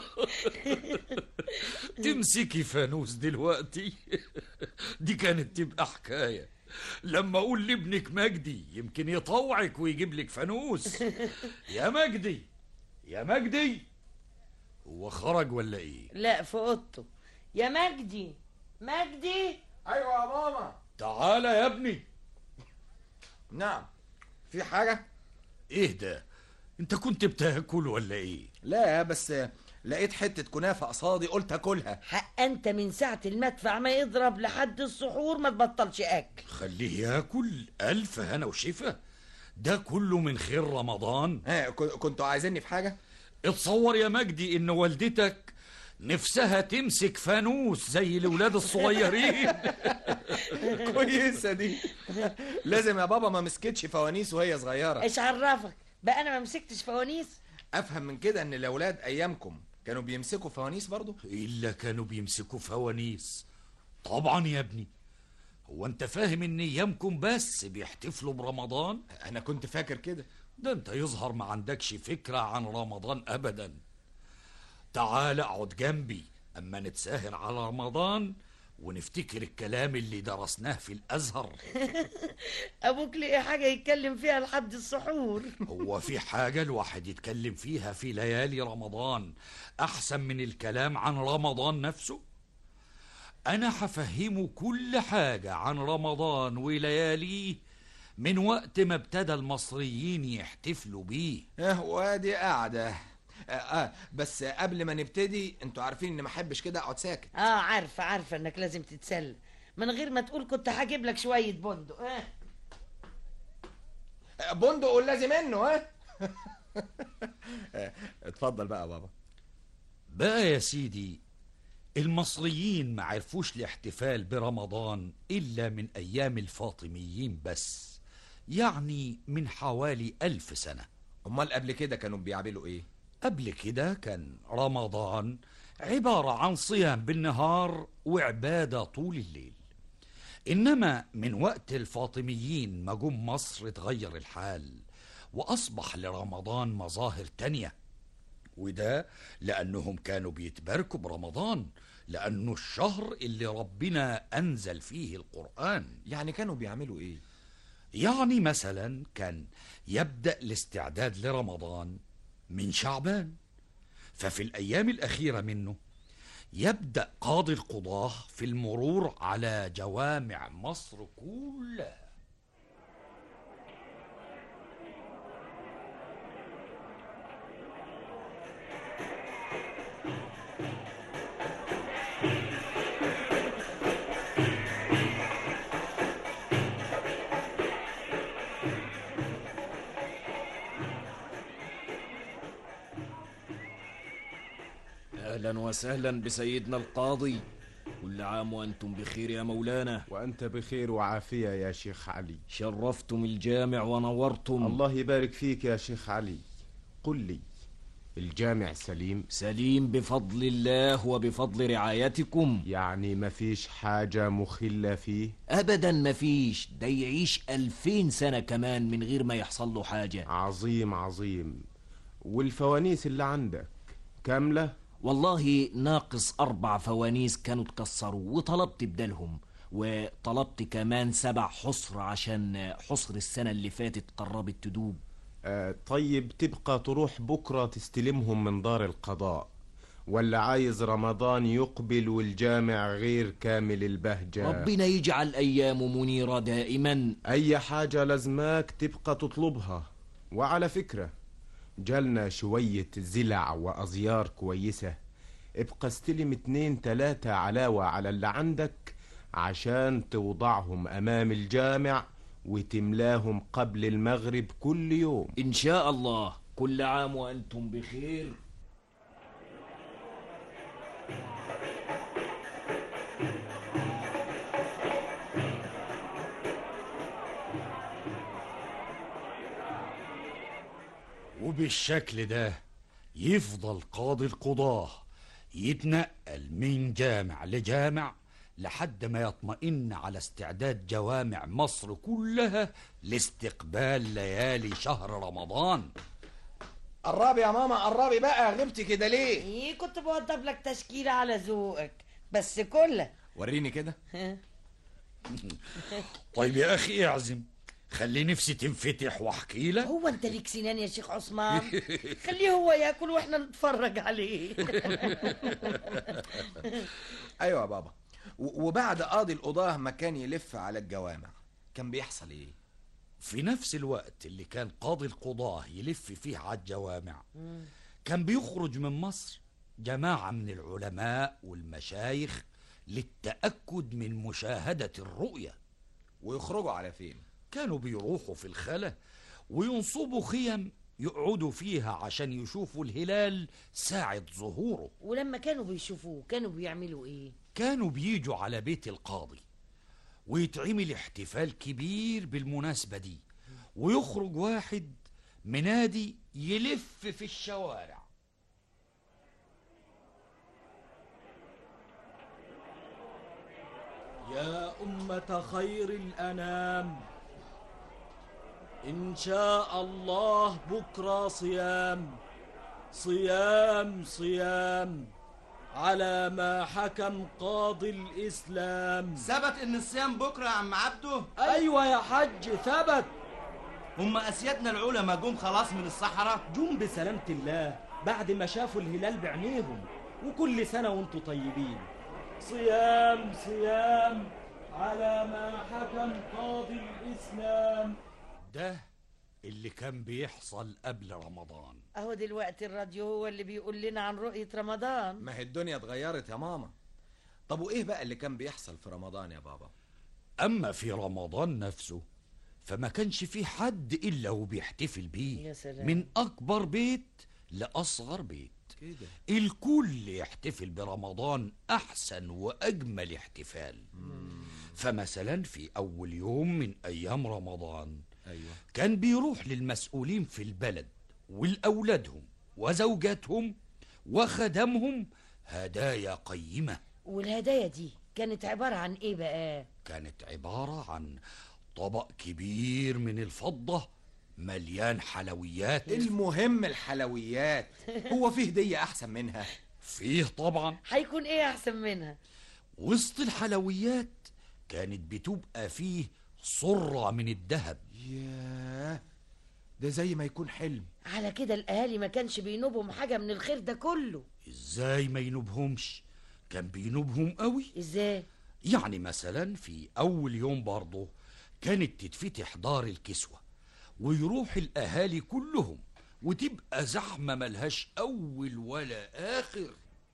تمسكي فانوس دلوقتي دي كانت تبقى حكاية لما أقول لابنك مجدي يمكن يطوعك ويجيب لك فانوس يا مجدي يا مجدي هو خرج ولا ايه لا في أوضته يا مجدي مجدي ايوه يا ماما تعالى يا ابني نعم في حاجة ايه ده انت كنت بتاكل ولا ايه لا بس لقيت حتة كنافة قصادي قلت اكلها حق أنت من ساعة المدفع ما يضرب لحد السحور ما تبطلش أكل خليه ياكل الف هنا وشفا ده كله من خير رمضان ها كنتوا عايزيني في حاجة اتصور يا مجدي ان والدتك نفسها تمسك فانوس زي الولاد الصغيرين كويسة دي لازم يا بابا ما مسكتش فوانيس وهي صغيرة إيش عرفك بقى أنا ما مسكتش فوانيس افهم من كده ان الاولاد ايامكم كانوا بيمسكوا فوانيس برضو الا كانوا بيمسكوا فوانيس طبعا يا ابني هو انت فاهم ان ايامكم بس بيحتفلوا برمضان انا كنت فاكر كده ده انت يظهر ما عندكش فكرة عن رمضان ابدا تعال اقعد جنبي اما نتساهر على رمضان ونفتكر الكلام اللي درسناه في الازهر أبوك لقي حاجة يتكلم فيها لحد السحور هو في حاجة الواحد يتكلم فيها في ليالي رمضان أحسن من الكلام عن رمضان نفسه أنا هفهمه كل حاجة عن رمضان ولياليه من وقت ما ابتدى المصريين يحتفلوا بيه اه وادي قاعدة آه, اه بس قبل ما نبتدي انتوا عارفين اني ما احبش كده اقعد ساكت اه عارفة عارفة انك لازم تتسلى من غير ما تقول كنت هجيب لك شوية بندق اه آه، بندق واللازم منه ها آه، اتفضل بقى يا بابا بقى يا سيدي المصريين ما عرفوش الاحتفال برمضان إلا من أيام الفاطميين بس يعني من حوالي ألف سنة أمال قبل كده كانوا بيعملوا إيه؟ قبل كده كان رمضان عبارة عن صيام بالنهار وعبادة طول الليل إنما من وقت الفاطميين ما جم مصر اتغير الحال وأصبح لرمضان مظاهر تانية وده لأنهم كانوا بيتباركوا برمضان لأنه الشهر اللي ربنا أنزل فيه القرآن يعني كانوا بيعملوا إيه؟ يعني مثلا كان يبدأ الاستعداد لرمضان من شعبان ففي الأيام الأخيرة منه يبدأ قاضي القضاة في المرور على جوامع مصر كلها أهلا وسهلا بسيدنا القاضي كل عام وأنتم بخير يا مولانا وأنت بخير وعافية يا شيخ علي شرفتم الجامع ونورتم الله يبارك فيك يا شيخ علي قل لي الجامع سليم سليم بفضل الله وبفضل رعايتكم يعني مفيش حاجة مخلة فيه أبدا مفيش ده يعيش ألفين سنة كمان من غير ما يحصل له حاجة عظيم عظيم والفوانيس اللي عندك كاملة والله ناقص أربع فوانيس كانوا اتكسروا وطلبت بدلهم وطلبت كمان سبع حصر عشان حصر السنة اللي فاتت قربت تدوب آه طيب تبقى تروح بكرة تستلمهم من دار القضاء ولا عايز رمضان يقبل والجامع غير كامل البهجة ربنا يجعل أيامه منيرة دائما أي حاجة لازماك تبقى تطلبها وعلى فكرة جالنا شوية زلع وأزيار كويسة ابقى استلم اتنين تلاتة علاوة على اللي عندك عشان توضعهم أمام الجامع وتملاهم قبل المغرب كل يوم إن شاء الله كل عام وأنتم بخير وبالشكل ده يفضل قاضي القضاة يتنقل من جامع لجامع لحد ما يطمئن على استعداد جوامع مصر كلها لاستقبال ليالي شهر رمضان قربي يا ماما قربي بقى غبتي كده ليه؟ ايه كنت بوضب لك تشكيلة على ذوقك بس كلها وريني كده طيب يا أخي اعزم خلي نفسي تنفتح واحكي لك هو انت ليك سنان يا شيخ عثمان خليه هو ياكل واحنا نتفرج عليه ايوه يا بابا و- وبعد قاضي القضاه ما كان يلف على الجوامع كان بيحصل ايه في نفس الوقت اللي كان قاضي القضاة يلف فيه على الجوامع كان بيخرج من مصر جماعة من العلماء والمشايخ للتأكد من مشاهدة الرؤية ويخرجوا على فين كانوا بيروحوا في الخلا وينصبوا خيم يقعدوا فيها عشان يشوفوا الهلال ساعة ظهوره ولما كانوا بيشوفوه كانوا بيعملوا ايه كانوا بيجوا على بيت القاضي ويتعمل احتفال كبير بالمناسبة دي ويخرج واحد منادي يلف في الشوارع يا أمة خير الأنام إن شاء الله بكرة صيام صيام صيام على ما حكم قاضي الإسلام ثبت ان الصيام بكره يا عم عبده أيوة يا حج ثبت هم اسيادنا العلماء جم خلاص من الصحراء جم بسلامة الله بعد ما شافوا الهلال بعينيهم وكل سنة وانتم طيبين صيام صيام على ما حكم قاضي الإسلام ده اللي كان بيحصل قبل رمضان اهو دلوقتي الراديو هو اللي بيقول لنا عن رؤية رمضان ما هي الدنيا اتغيرت يا ماما طب وايه بقى اللي كان بيحصل في رمضان يا بابا أما في رمضان نفسه فما كانش في حد إلا وبيحتفل بيه يا سلام. من أكبر بيت لأصغر بيت كده الكل يحتفل برمضان أحسن وأجمل احتفال فمثلا في أول يوم من أيام رمضان أيوة كان بيروح للمسؤولين في البلد ولأولادهم وزوجاتهم وخدمهم هدايا قيمة والهدايا دي كانت عبارة عن ايه بقى كانت عبارة عن طبق كبير من الفضة مليان حلويات المهم الحلويات هو في هدية أحسن منها فيه طبعا هيكون ايه احسن منها وسط الحلويات كانت بتبقى فيه صرة من الذهب ياه ده زي ما يكون حلم على كده الاهالي ما كانش بينوبهم حاجة من الخير ده كله ازاي ما ينوبهمش كان بينوبهم قوي ازاي يعني مثلا في اول يوم برضه كانت تتفتح دار الكسوة ويروح الاهالي كلهم وتبقى زحمة ملهاش اول ولا اخر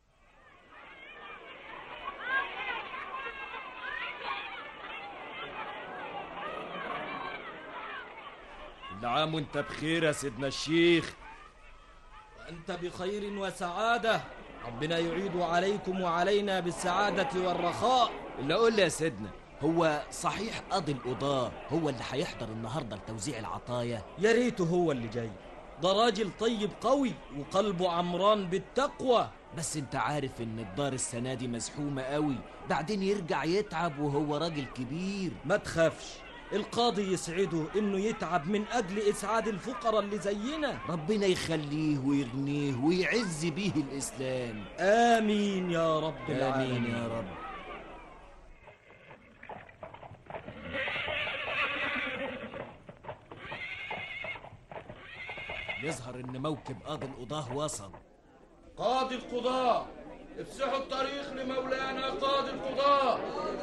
كل عام وانت بخير يا سيدنا الشيخ وانت بخير وسعادة ربنا يعيد عليكم وعلينا بالسعادة والرخاء اللي قول لي يا سيدنا هو صحيح قاضي القضاة هو اللي هيحضر النهاردة لتوزيع العطايا يا ريته هو اللي جاي ده راجل طيب قوي وقلبه عمران بالتقوى بس انت عارف ان الدار السنة دي مزحومة قوي بعدين يرجع يتعب وهو راجل كبير ما تخافش القاضي يسعده انه يتعب من اجل اسعاد الفقراء اللي زينا ربنا يخليه ويغنيه ويعز بيه الاسلام امين يا رب امين العالمين يا رب يظهر ان موكب قاضي القضاه وصل قاضي القضاة افسحوا الطريق لمولانا قاضي القضاة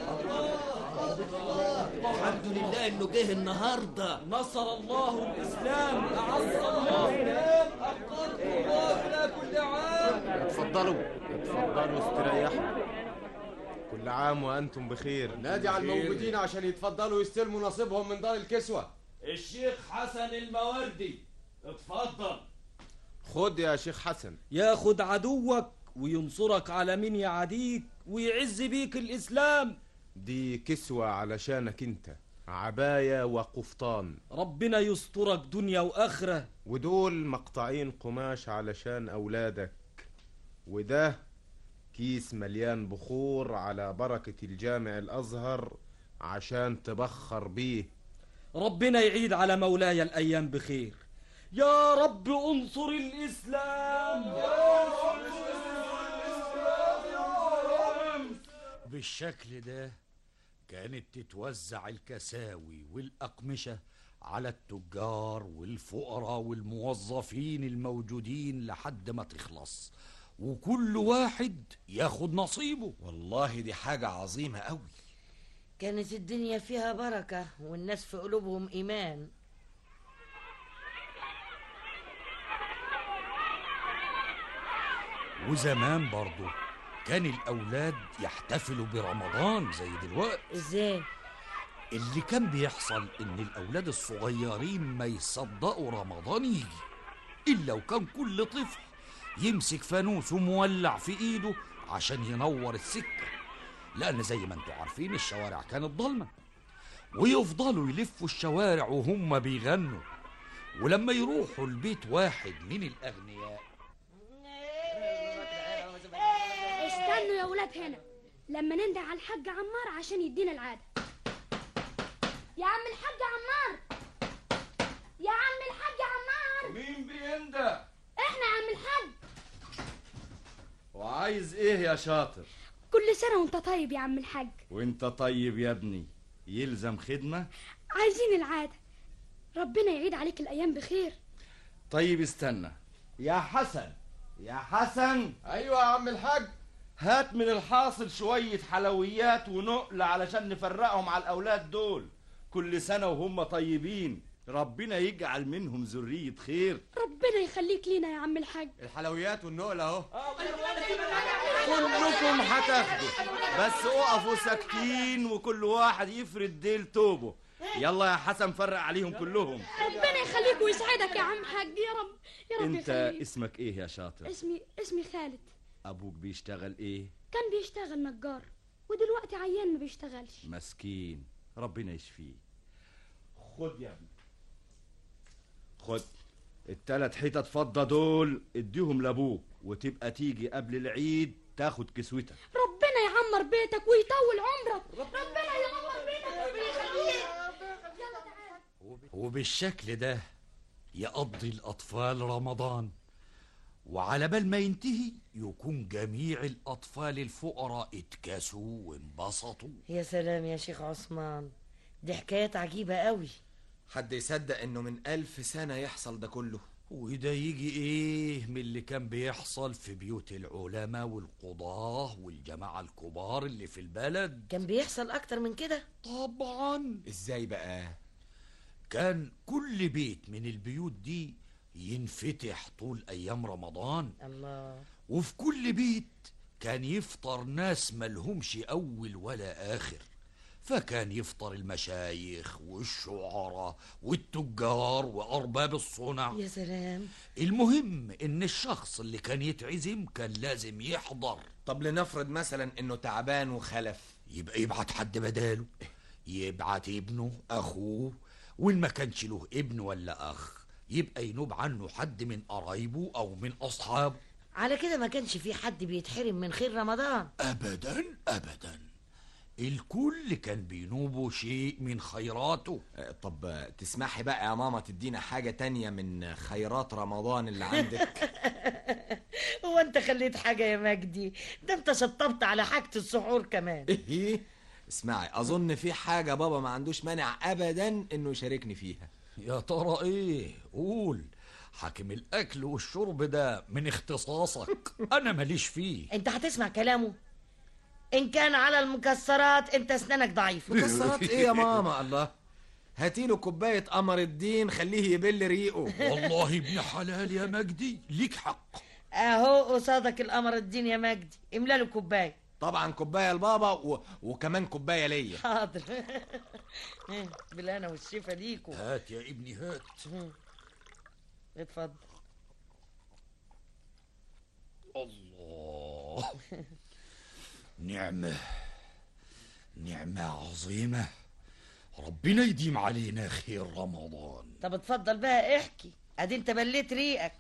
الحمد لله انه جه النهارده نصر الله الاسلام اعز الله الاسلام اقدر الله الى كل عام اتفضلوا اتفضلوا استريحوا كل عام وانتم بخير نادي على الموجودين عشان يتفضلوا يستلموا نصيبهم من دار الكسوة الشيخ حسن الموردي اتفضل خد يا شيخ حسن ياخد عدوك وينصرك على من يعاديك ويعز بيك الاسلام دي كسوة علشانك انت عباية وقفطان ربنا يسترك دنيا واخره ودول مقطعين قماش علشان أولادك وده كيس مليان بخور على بركة الجامع الأزهر عشان تبخر بيه ربنا يعيد على مولاي الايام بخير يا رب انصر الاسلام يا رب بالشكل ده كانت تتوزع الكساوي والأقمشة على التجار والفقراء والموظفين الموجودين لحد ما تخلص وكل واحد ياخد نصيبه والله دي حاجة عظيمة قوي كانت الدنيا فيها بركة والناس في قلوبهم إيمان وزمان برضه كان الأولاد يحتفلوا برمضان زي دلوقتي ازاي اللي كان بيحصل إن الأولاد الصغيرين ما يصدقوا رمضان يجي إلا وكان كل طفل يمسك فانوس مولع في إيده عشان ينور السكة لأن زي ما انتوا عارفين الشوارع كانت ضلمة ويفضلوا يلفوا الشوارع وهم بيغنوا ولما يروحوا لبيت واحد من الأغنياء استنوا يا ولاد هنا لما ننده على الحاج عمار عشان يدينا العادة يا عم الحاج عمار يا عم الحاج عمار مين بينده احنا يا عم الحاج وعايز ايه يا شاطر كل سنة وانت طيب يا عم الحاج وانت طيب يا ابني يلزم خدمة عايزين العادة ربنا يعيد عليك الأيام بخير طيب استنى يا حسن يا حسن ايوه يا عم الحاج هات من الحاصل شوية حلويات ونقل علشان نفرقهم على الأولاد دول كل سنة وهم طيبين ربنا يجعل منهم ذرية خير ربنا يخليك لينا يا عم الحاج الحلويات والنقل اهو كلكم هتاخدوا بس اقفوا ساكتين وكل واحد يفرد ديل توبه يلا يا حسن فرق عليهم كلهم ربنا يخليك ويسعدك يا عم حاج يا رب يا رب انت يخليك اسمك ايه يا شاطر اسمي اسمي خالد ابوك بيشتغل ايه كان بيشتغل نجار ودلوقتي عيان ما بيشتغلش مسكين ربنا يشفيه خد يا ابني خد التلات حتت فضة دول اديهم لابوك وتبقى تيجي قبل العيد تاخد كسوتك ربنا يعمر بيتك ويطول عمرك ربنا يعمر بيتك ربنا يخليك يلا تعال وبالشكل ده يقضي الأطفال رمضان وعلى بال ما ينتهي يكون جميع الأطفال الفقراء اتكاسوا وانبسطوا يا سلام يا شيخ عثمان دي حكايات عجيبة قوي حد يصدق انه من ألف سنة يحصل ده كله وده يجي ايه من اللي كان بيحصل في بيوت العلماء والقضاة والجماعة الكبار اللي في البلد كان بيحصل أكتر من كده طبعا ازاي بقى كان كل بيت من البيوت دي ينفتح طول أيام رمضان الله وفي كل بيت كان يفطر ناس ملهمش أول ولا آخر فكان يفطر المشايخ والشعراء والتجار وأرباب الصنع يا سلام المهم إن الشخص اللي كان يتعزم كان لازم يحضر طب لنفرض مثلا انه تعبان وخلف يبقى يبعت حد بداله يبعت ابنه أخوه وإن ما كانش له ابن ولا أخ يبقى ينوب عنه حد من قرايبه أو من أصحابه على كده ما كانش في حد بيتحرم من خير رمضان أبدا أبدا الكل كان بينوبه شيء من خيراته طب آه، تسمحي بقى يا ماما تدينا حاجة تانية من خيرات رمضان اللي عندك هو انت خليت حاجة يا مجدي ده انت شطبت على حاجة السحور كمان ايه اسمعي اظن في حاجة بابا ما عندوش مانع ابدا انه يشاركني فيها يا ترى ايه قول حاكم الاكل والشرب ده من اختصاصك انا ماليش فيه انت هتسمع كلامه ان كان على المكسرات انت اسنانك ضعيفة مكسرات ايه يا ماما الله هاتيله كوباية قمر الدين خليه يبل ريقه والله ابن حلال يا مجدي ليك حق اهو قصادك القمر الدين يا مجدي املا له كوبايه طبعا كوباية لبابا و... وكمان كوباية ليا حاضر بالهنا والشفا ليكوا هات يا ابني هات اتفضل الله نعمة نعمة عظيمة ربنا يديم علينا خير رمضان طب اتفضل بقى احكي ادي انت بليت ريقك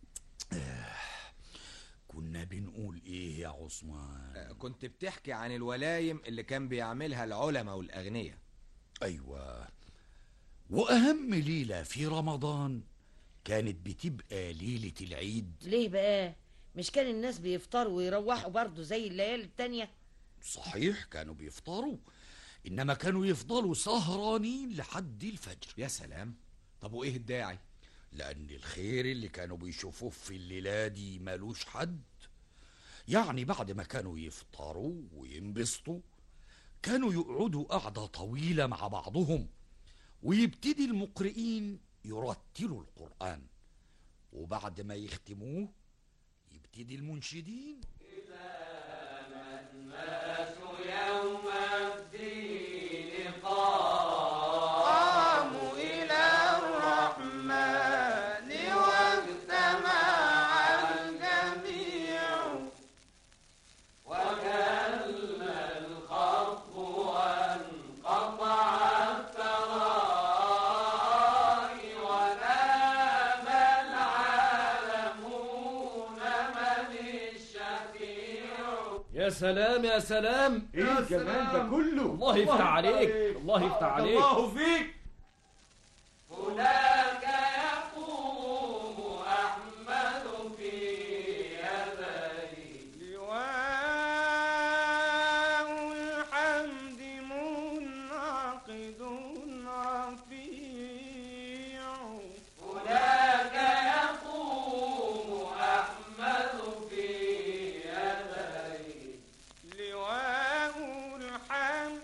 كنا بنقول ايه يا عثمان كنت بتحكي عن الولايم اللي كان بيعملها العلماء والأغنياء ايوه واهم ليلة في رمضان كانت بتبقى ليلة العيد ليه بقى مش كان الناس بيفطروا ويروحوا برضه زي الليالي التانية صحيح كانوا بيفطروا انما كانوا يفضلوا سهرانين لحد الفجر يا سلام طب وايه الداعي لان الخير اللي كانوا بيشوفوه في الليلة دي ملوش حد يعني بعد ما كانوا يفطروا وينبسطوا كانوا يقعدوا قعدة طويلة مع بعضهم ويبتدي المقرئين يرتلوا القرآن وبعد ما يختموه يبتدي المنشدين الناس يوم الدين قاموا إلى الرحمن واجتمع الجميع وكل الخط وانقطع الثرائي ونام العالمون من الشفيع يا سلام يا سلام ايه يا الجمال ده سلام. كله الله يفتح الله عليك عليك. الله يفتح بارك عليك الله فيك هناك يقوم أحمد في يديه لواء الحمد منعقد رفيع هناك يقوم أحمد في يديه لواء الحمد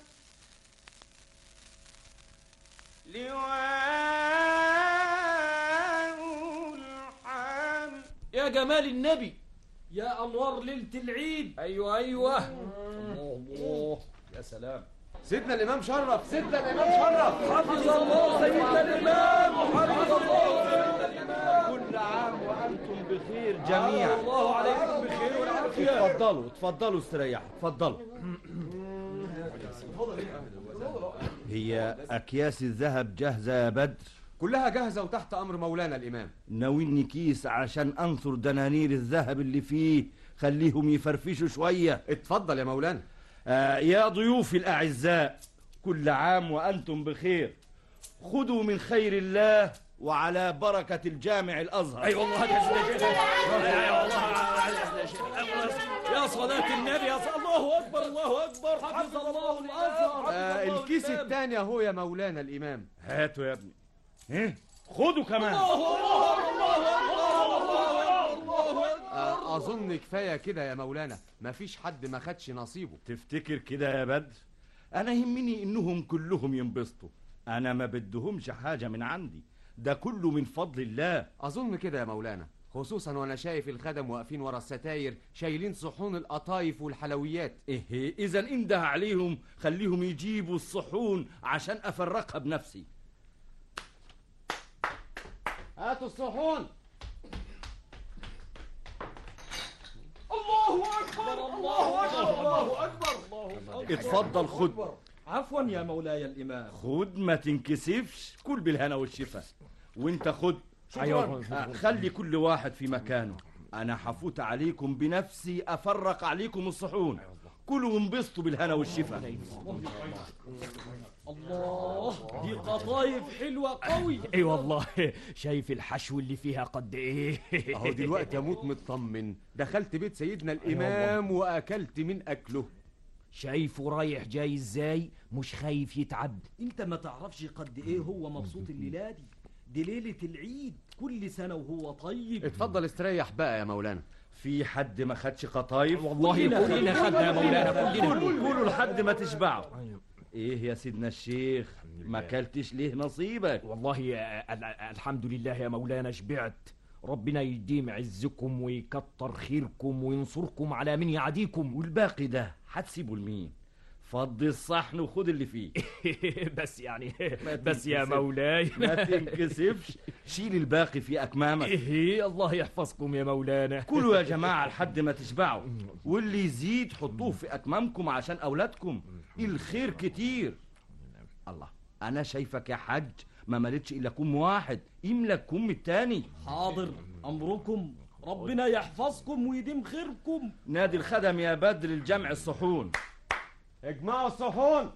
لواء الحمد يا جمال النبي يا انوار ليله العيد ايوه ايوه الله الله يا سلام سيدنا الامام شرف سيدنا الامام شرف حفظ الله سيدنا الإمام حفظ الله سيدنا الإمام كل عام وأنتم بخير جميعا الله عليكم بخير والعافية اتفضلوا اتفضلوا استريحوا اتفضلوا هي أكياس الذهب جاهزة يا بدر كلها جاهزة وتحت أمر مولانا الإمام ناويني كيس عشان أنثر دنانير الذهب اللي فيه خليهم يفرفشوا شوية اتفضل يا مولانا آه يا ضيوفي الأعزاء كل عام وأنتم بخير خذوا من خير الله وعلى بركة الجامع الأزهر أي والله يا سيدي أي والله يا شيخ يا صلاة النبي يا صلاة الله أكبر الله أكبر حفظ الله الأزهر آه الكيس الثاني أهو يا مولانا الإمام هاتوا يا ابني ايه خدوا كمان آه أظن كفاية كده يا مولانا مفيش حد ما خدش نصيبه تفتكر كده يا بدر انا يهمني انهم كلهم ينبسطوا انا ما بدهمش حاجة من عندي ده كله من فضل الله أظن كده يا مولانا خصوصا وأنا شايف الخدم واقفين ورا الستاير شايلين صحون القطايف والحلويات ايه اذا انده عليهم خليهم يجيبوا الصحون عشان افرقها بنفسي هاتوا الصحون الله أكبر الله أكبر الله أكبر اتفضل خد عفوا يا مولاي الإمام خد ما تنكسفش كل بالهنا والشفا وانت خد أيوة. آه، خلي كل واحد في مكانه انا حفوت عليكم بنفسي افرق عليكم الصحون كلوا وانبسطوا بالهنا والشفا الله دي قطايف حلوة قوي اي والله شايف الحشو اللي فيها قد ايه أهو دلوقتي أموت مطمن دخلت بيت سيدنا الإمام وأكلت من أكله شايفه رايح جاي ازاي مش خايف يتعب انت ما تعرفش قد ايه هو مبسوط الليلة دي دي ليلة العيد كل سنة وهو طيب اتفضل استريح بقى يا مولانا في حد ما خدش قطايف والله كلنا خدنا يا مولانا كلنا كلوا كلوا لحد ما تشبعوا ايه يا سيدنا الشيخ ما اكلتش ليه نصيبك والله يا- ال- الحمد لله يا مولانا شبعت ربنا يديم عزكم ويكتر خيركم وينصركم على من يعاديكم والباقي ده هتسيبه لمين فضي الصحن وخد اللي فيه بس يعني بس يا مولاي ما تنكسفش شيل الباقي في اكمامك ايه الله يحفظكم يا مولانا كلوا يا جماعة لحد ما تشبعوا واللي يزيد حطوه في أكمامكم عشان أولادكم الخير كتير الله أنا شايفك يا حاج ما ملتش إلا كم واحد املك كم التاني حاضر أمركم ربنا يحفظكم ويديم خيركم نادي الخدم يا بدر الجمع الصحون اجمعوا الصحون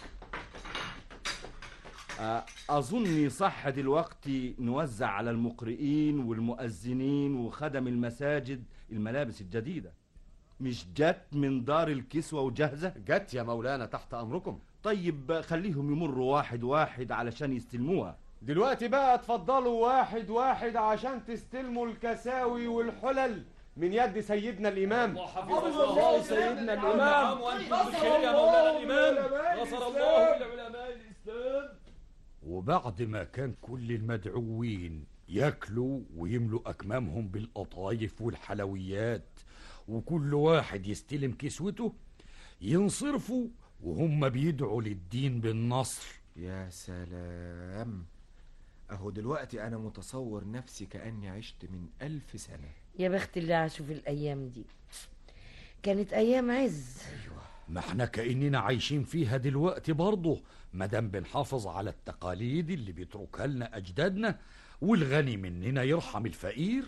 آه، أظن صح دلوقتي نوزع على المقرئين والمؤذنين وخدم المساجد الملابس الجديدة مش جت من دار الكسوة وجاهزة؟ جت يا مولانا تحت أمركم طيب خليهم يمروا واحد واحد علشان يستلموها دلوقتي بقى اتفضلوا واحد واحد عشان تستلموا الكساوي والحلل من يد سيدنا الإمام حفظ الله سيدنا الإمام وأنتم بخير يا مولانا الإمام نصر الله لعلماء الإسلام وبعد ما كان كل المدعوين ياكلوا ويملوا أكمامهم بالقطايف والحلويات وكل واحد يستلم كسوته ينصرفوا وهم بيدعوا للدين بالنصر يا سلام اهو دلوقتي انا متصور نفسي كأني عشت من ألف سنة يا بخت اللي عاشوا في الأيام دي كانت أيام عز ما احنا كأننا عايشين فيها دلوقتي برضه مادام بنحافظ على التقاليد اللي بيتركها لنا أجدادنا والغني مننا يرحم الفقير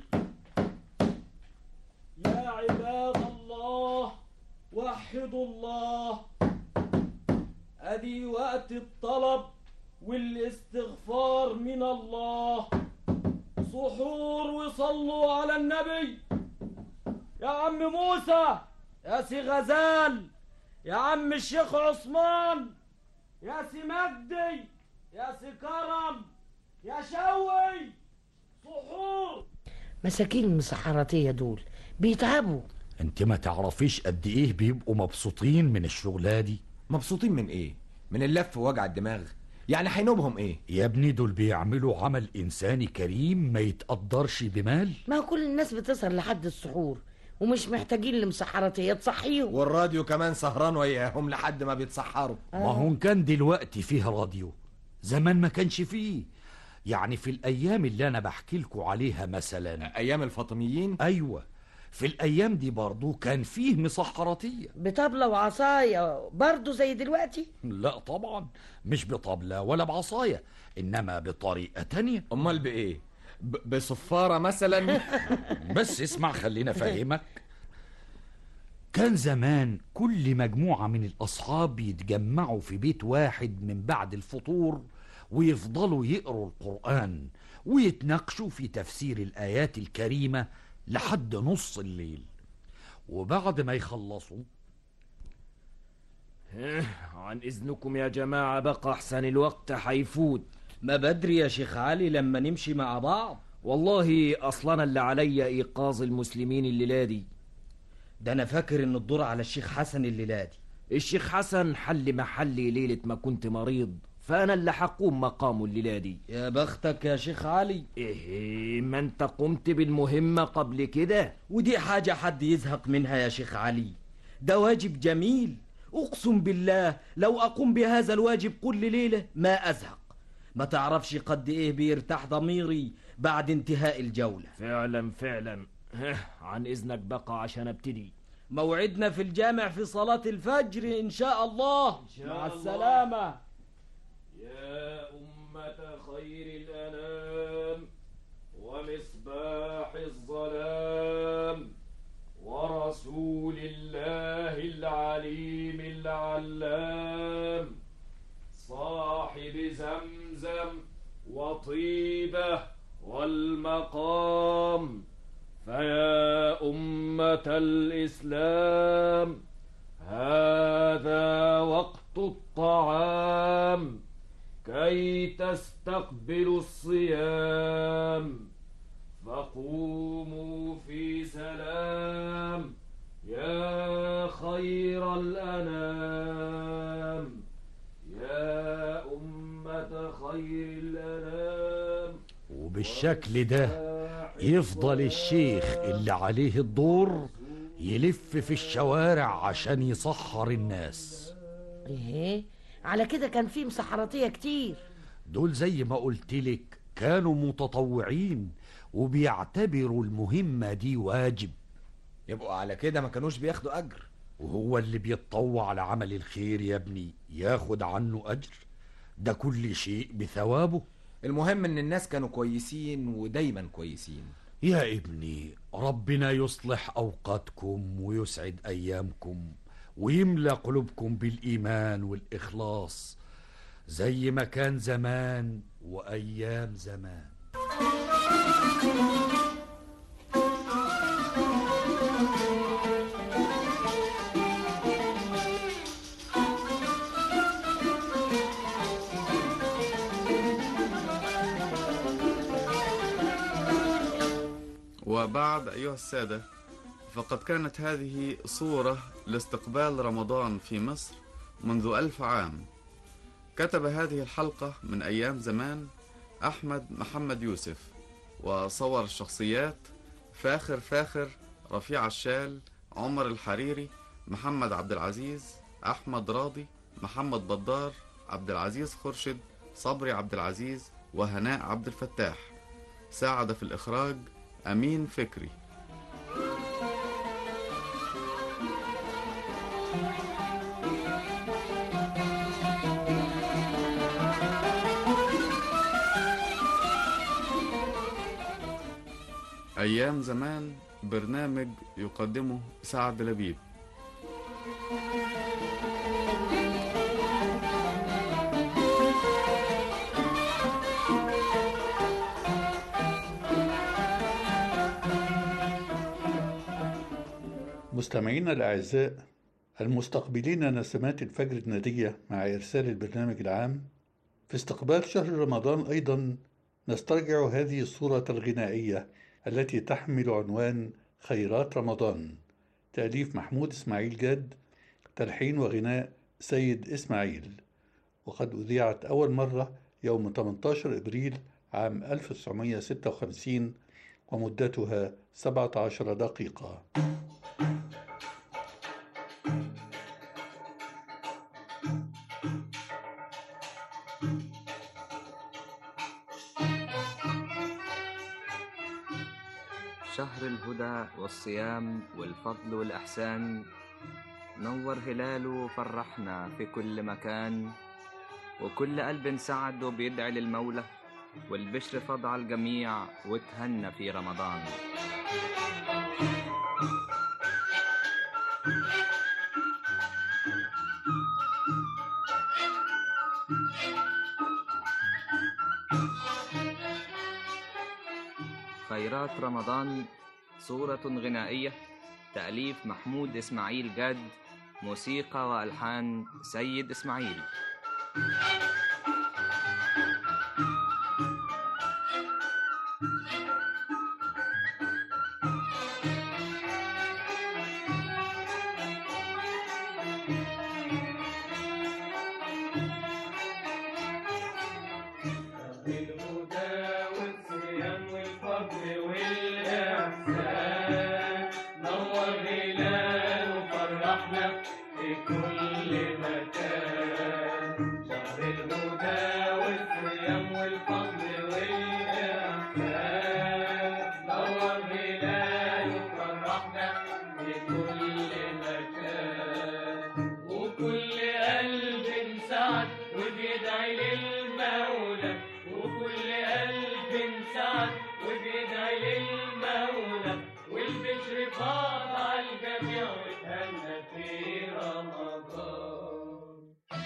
يا عباد الله وحدوا الله ادي وقت الطلب والاستغفار من الله سحور وصلوا على النبي يا عم موسى يا سي غزال يا عم الشيخ عثمان يا سي مجدي يا سي كرم يا شوي سحور مساكين المسحراتية دول بيتعبوا انت ما تعرفيش قد ايه بيبقوا مبسوطين من الشغلة دي مبسوطين من ايه من اللف ووجع الدماغ يعني هينوبهم ايه يا ابني دول بيعملوا عمل انساني كريم ما يتقدرش بمال ما هو كل الناس بتسهر لحد السحور ومش محتاجين لمسحراتية تصحيهم والراديو كمان سهران وياهم لحد ما بيتسحروا ما هو كان دلوقتي فيه راديو زمان ما كانش فيه يعني في الايام اللي انا بحكي لكم عليها مثلا ايام الفاطميين ايوه في الايام دي برضو كان فيه مسحراتيه بطبلة وعصاية برضو زي دلوقتي لا طبعا مش بطبلة ولا بعصاية انما بطريقة تانية امال بايه ب- بصفارة مثلا بس اسمع خلينا افهمك كان زمان كل مجموعة من الأصحاب يتجمعوا في بيت واحد من بعد الفطور ويفضلوا يقروا القرآن ويتناقشوا في تفسير الآيات الكريمة لحد نص الليل وبعد ما يخلصوا عن إذنكم يا جماعة بقى أحسن الوقت حيفوت ما بدري يا شيخ علي لما نمشي مع بعض والله أصلا اللي عليا إيقاظ المسلمين الليلة دي ده أنا فاكر إن الدور على الشيخ حسن الليلة دي الشيخ حسن حل محلي ليلة ما كنت مريض فأنا اللي حقوم مقامه الليلة دي يا بختك يا شيخ علي إيه ما أنت قمت بالمهمة قبل كده ودي حاجة حد يزهق منها يا شيخ علي ده واجب جميل أقسم بالله لو أقوم بهذا الواجب كل ليلة ما أزهق ما تعرفش قد إيه بيرتاح ضميري بعد انتهاء الجولة فعلا فعلا عن إذنك بقى عشان أبتدي موعدنا في الجامع في صلاة الفجر إن شاء الله شاء مع الله. السلامة يا أمة خير الأنام ومصباح الظلام ورسول الله العليم العلام صاحب زمزم وطيبة والمقام فيا أمة الإسلام هذا وقت الطعام كي تستقبلوا الصيام فقوموا في سلام يا خير الأنام يا أمة خير الأنام وبالشكل ده يفضل الشيخ اللي عليه الدور يلف في الشوارع عشان يسحر الناس ايه على كده كان في مسحراتية كتير دول زي ما قلت لك كانوا متطوعين وبيعتبروا المهمة دي واجب يبقوا على كده ما كانوش بياخدوا اجر وهو اللي بيتطوع لعمل الخير يا ابني ياخد عنه أجر ده كل شيء بثوابه المهم ان الناس كانوا كويسين ودايما كويسين يا ابني ربنا يصلح أوقاتكم ويسعد أيامكم ويملى قلوبكم بالإيمان والإخلاص زي ما كان زمان وأيام زمان وبعد أيها السادة فقد كانت هذه صورة لاستقبال رمضان في مصر منذ ألف عام كتب هذه الحلقة من أيام زمان أحمد محمد يوسف وصور الشخصيات فاخر فاخر رفيع الشال عمر الحريري محمد عبد العزيز أحمد راضي محمد بدار عبد العزيز خرشد صبري عبد العزيز وهناء عبد الفتاح ساعد في الإخراج أمين فكري أيام زمان برنامج يقدمه سعد لبيب مستمعينا الأعزاء المستقبلين نسمات الفجر النادية مع إرسال البرنامج العام في استقبال شهر رمضان أيضا نسترجع هذه الصورة الغنائية التي تحمل عنوان خيرات رمضان تأليف محمود إسماعيل جاد تلحين وغناء سيد إسماعيل وقد أذيعت أول مرة يوم 18 إبريل عام 1956 ومدتها 17 دقيقة شهر الهدى والصيام والفضل والإحسان نور هلاله وفرحنا في كل مكان وكل قلب سعد وبيدعي للمولى والبشر فض على الجميع وتهنى في رمضان خيرات رمضان صورة غنائية تأليف محمود إسماعيل جاد موسيقى وألحان سيد إسماعيل بالهدى والصيام والفضل والإحسان نور هلال وفرحنا في كل مكان شهر الهدى والصيام والفضل والإحسان نور هلال وفرحنا في كل مكان وكل قلب سعد وبيدعي للمولى وكل قلب سعد وبيدعي للمولى والبشر فاض على الجميع وتهنى في رمضان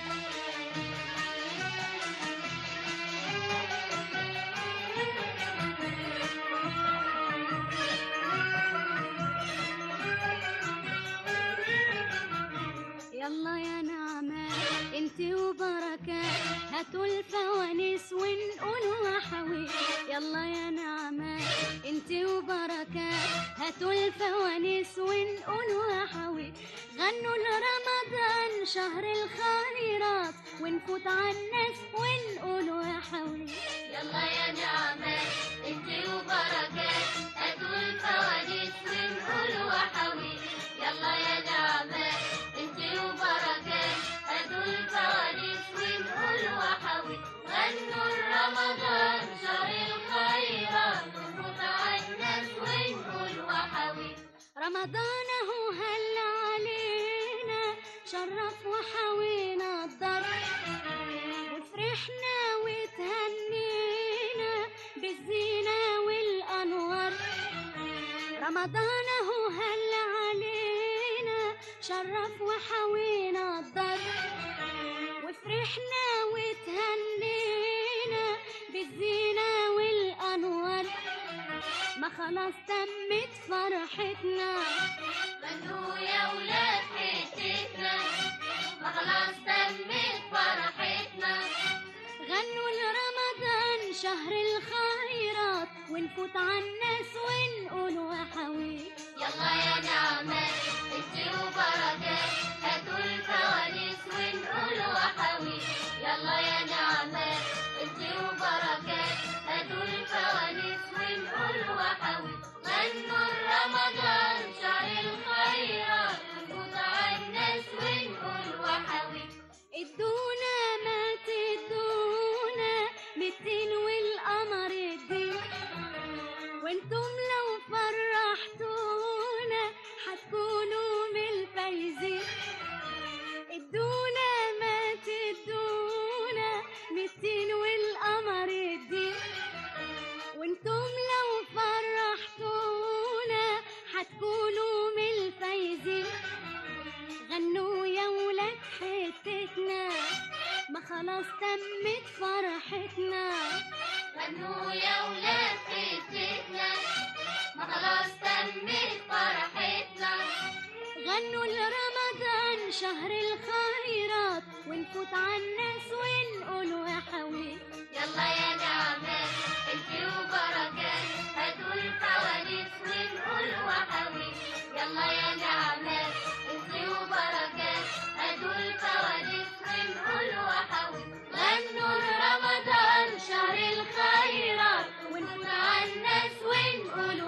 يلا يا نعمة انت وبركات هاتوا الفوانيس ونقول وحوي يلا يا نعمة انت وبركات هاتوا الفوانيس ونقول وحوي غنوا لرمضان شهر الخيرات ونفوت عالناس ونقول وحوي يلا يا نعمة انت وبركات هاتوا الفوانيس ونقول وحوي يلا يا نعمة انت وبركات هاتوا الفوانيس ونقول وحوي غنوا رمضان شهر الخيرات ونفوت عالناس ونقول وحوي رمضان هو هل علينا شرف وحوينا الدار وفرحنا وتهنينا بالزينة والأنوار رمضان هو هل علينا شرف وحوينا الدار وفرحنا وتهنينا بالزينة والأنوار ما خلاص تمت فرحتنا غنوا يا ولاد حتتنا ما خلاص تمت فرحتنا غنوا لرمضان شهر الخيرات ونفوت عالناس ونقول وحوي يلا يا نعمة انت وبركات هاتوا الفوانيس ونقول وحوي يلا يا نعمة انت وبركات هاتوا الفوانيس ونقول وحوي غنوا رمضان شهر الخيرات ونفوت عالناس ونقول وحوي ادونا ما تدونا متين والقمر الدين وانتم لو فرحتونا حتكونوا من الفايزين ادونا ما تدونا متين والقمر الدين وانتم لو فرحتونا حتكونوا من الفايزين غنوا يا ولاد حتتنا ما خلاص تمت فرحتنا غنوا يا ولاد حتتنا ما خلاص تمت فرحتنا غنوا لرمضان شهر الخيرات ونفوت عالناس ونقول وحوي يلا يا نعمة انت وبركات هاتوا الفوانيس ونقول وحوي يلا يا نعمة انت وبركات هاتوا الفوانيس ونقول وحوي غنوا رمضان شهر الخيرات ونفوت عالناس ونقول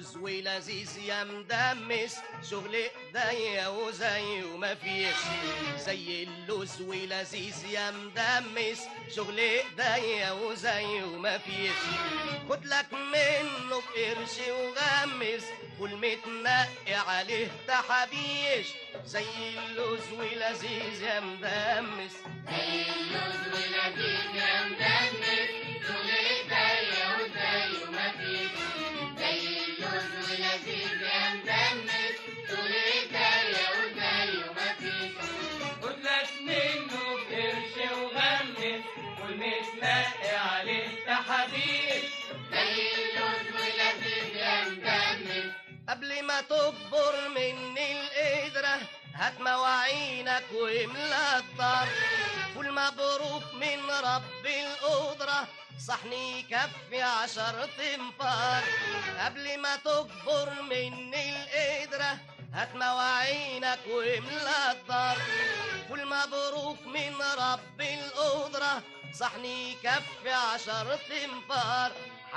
اللوز ولذيذ يا مدمس شغل ايديا وزي وما فيش زي اللوز ولذيذ يا مدمس شغل ايديا وزي وما فيش خد لك منه بقرش وغمس والمتنقي عليه تحابيش زي اللوز ولذيذ يا مدمس زي اللوز ولذيذ يا مدمس شغل ايديا وزي وما فيش زي اللوز ولذيذ يا مدمس شغل ايديا وزي وما فيش خد لك منه بقرش وغمس والمتنقي عليه تحابيش زي اللوز ولذيذ يا مدمس قبل ما تكبر مني القدرة هات مواعينك واملا الدار فول مبروك من رب القدرة صحني يكفي عشر تنفار قبل ما تكبر مني القدرة هات مواعينك واملا الدار فول مبروك من رب القدرة صحني يكفي عشر تنفار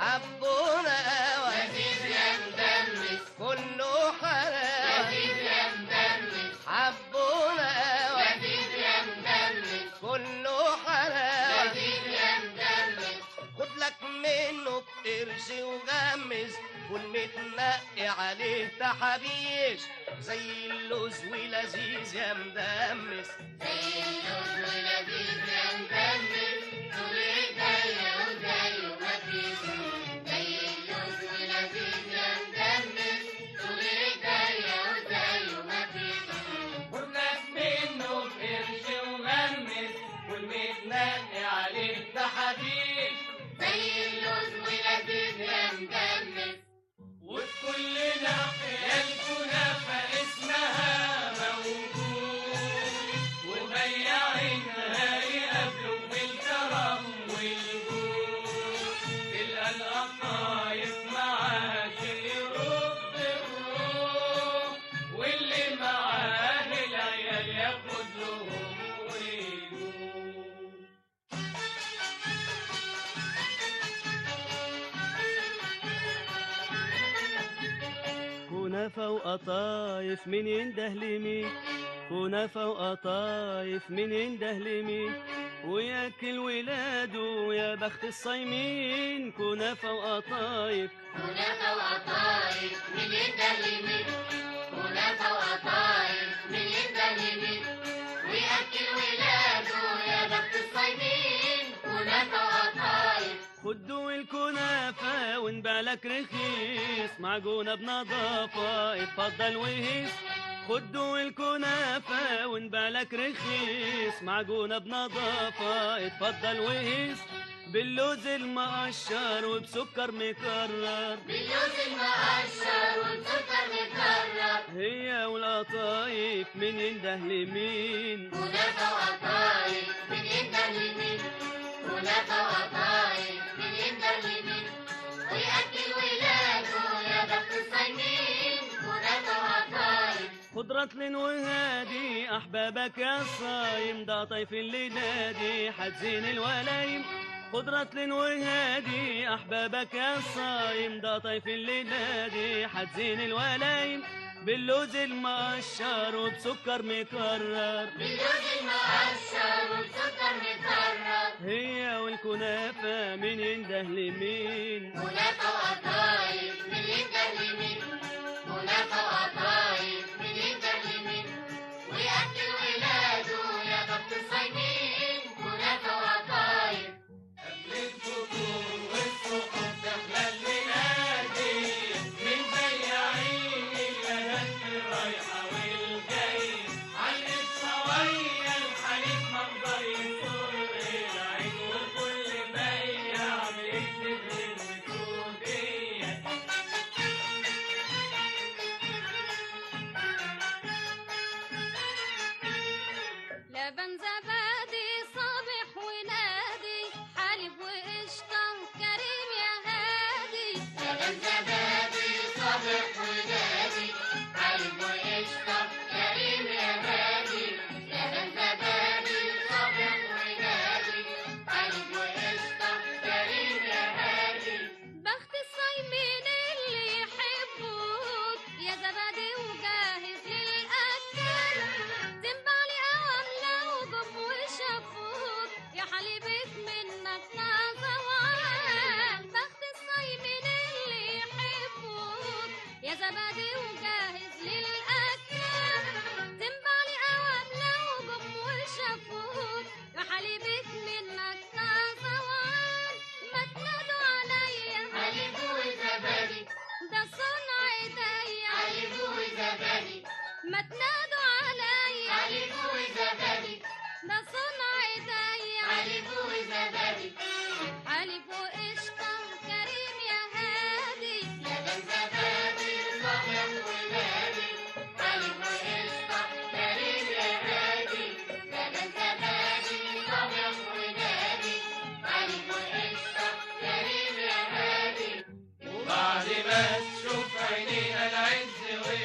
حبونا قوي لذيذ يا مدمس كله حلاوة لذيذ يا مدمس حبونا قوي لذيذ يا مدمس كله حلاوة لذيذ يا مدمس خد لك منه بقرش وغمس والمتنقي عليه تحابيش زي اللوز ولذيذ يا مدمس زي اللوز ولذيذ يا مدمس طول ايديا وزي وما فيش زي اللوز ولذيذ يا مدمس طول ايديا وزي وما فيش خد لك منه بقرش وغمس والمتنقي عليه تحابيش زي اللوز ولذيذ يا مدمس وفي كل ناحية الكنافة اسمها موجود وبياعينها يقابلوا بالكرم والجود تلقى القطايف معاها شيء يرد الروح واللي معاه العيال ياخد لهم ويجود كنافة وقطايف من ينده لمين كنافة وقطايف من ينده لمين وياكل ولاده يا بخت الصايمين كنافة وقطايف كنافة وقطايف من يده لمين كنافة وقطايف من يده لمين ويأكل ولاده يا بخت الصايمين كنافة وقطايف خدوا الكنافة ونبيع لك رخيص معجونة بنظافة اتفضل وهيس خدوا الكنافة ونبيع لك رخيص معجونة بنظافة اتفضل وهيس باللوز المقشر وبسكر مكرر باللوز المقشر وبسكر مكرر هي والقطايف من ينده لمين كنافة وقطايف من يده لمين كنافة وقطايف من يده لمين ويأكل ولاده يا بخت الصايمين كنافة وقطايف خضرة لين وهادي أحبابك يا صايم ده طيف اللي نادي حتزين الولايم خضرة لين وهادي أحبابك يا صايم ده طيف اللي نادي حتزين الولايم باللوز المقشر وبسكر مكرر باللوز المقشر وبسكر مكرر هي والكنافة من ينده لمين كنافة وقطايف من يده لمين كنافة وقطايف من يده لمين ويأكل ولاده يا بخت الصايمين كنافة وقطايف قبل الفطور والسحور داخلة المنادي من بياعين الأهل رايحة والجاي على الصوايا الحليب مقدر يسور العين وكل بياع بيكتب المسؤولية لبن زبادي صابح ونادي حليب وقشطة كريم يا هادي لبن زبادي صابح ونادي حليب وقشطة كريم يا هادي لبن زبادي صابح ونادي حليب وقشطة كريم يا هادي بخت الصايمين اللي يحبوا ما تنادوا عليا عليك وزبادي ده صنع ايديا عليك وزبادي حليب وقشطة كريم يا هادي لبن زبادي صبيح ونادي عليك وقشطة كريم يا هادي لبن زبادي صبيح ونادي عليك وقشطة كريم يا هادي وبعد ما تشوف عينينا العز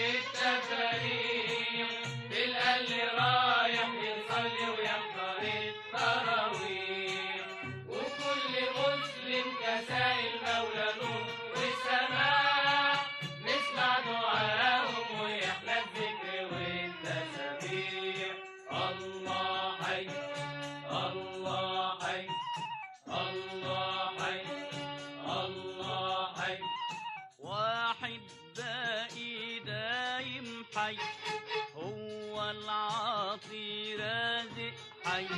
والتفانيح تلقى اللي رايح يصلي ويحضر التراويح وكل مسلم كسائل مولى نور والسماح نسمع دعاهم ويحلى الذكر والتسابيح الله حي الله حي الله حي الله حي واحد باقي دايم حي هو العاطي رازق حي